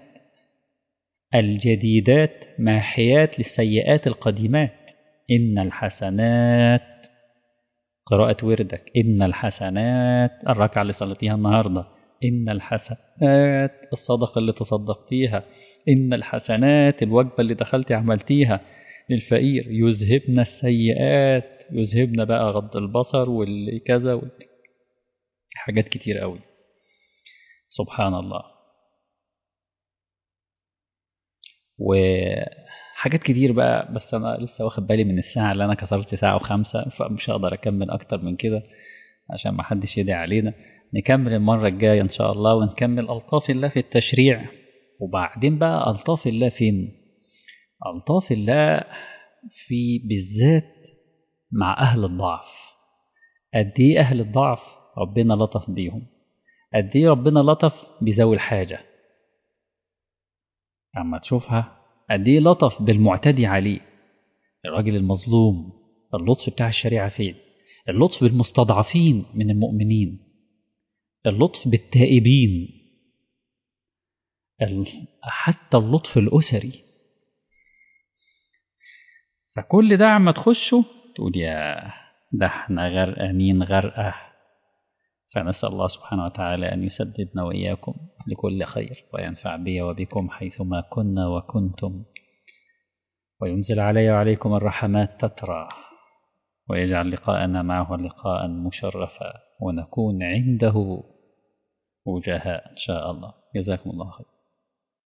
الجديدات ماحيات للسيئات القديمات إن الحسنات قراءة وردك إن الحسنات الركعة اللي صليتيها النهاردة إن الحسنات الصدقة اللي تصدقتيها إن الحسنات الوجبة اللي دخلتي عملتيها للفقير يذهبن السيئات يذهبن بقى غض البصر والكذا وال... حاجات كتير قوي سبحان الله وحاجات كتير بقى بس انا لسه واخد بالي من الساعه اللي انا كسرت ساعه وخمسة فمش هقدر اكمل اكتر من كده عشان ما حدش يدعي علينا نكمل المره الجايه ان شاء الله ونكمل الطاف الله في التشريع وبعدين بقى الطاف الله فين الطاف الله في بالذات مع اهل الضعف قد ايه اهل الضعف ربنا لطف بيهم قد ايه ربنا لطف بذوي الحاجه اما تشوفها قد ايه لطف بالمعتدي عليه الراجل المظلوم اللطف بتاع الشريعه فين اللطف بالمستضعفين من المؤمنين اللطف بالتائبين حتى اللطف الاسري فكل ده عما تخشه تقول يا ده احنا غرقانين غرقه فنسأل الله سبحانه وتعالى أن يسددنا وإياكم لكل خير وينفع بي وبكم حيثما كنا وكنتم وينزل علي وعليكم الرحمات تترى ويجعل لقاءنا معه لقاء مشرفا ونكون عنده وجهاء إن شاء الله جزاكم الله خير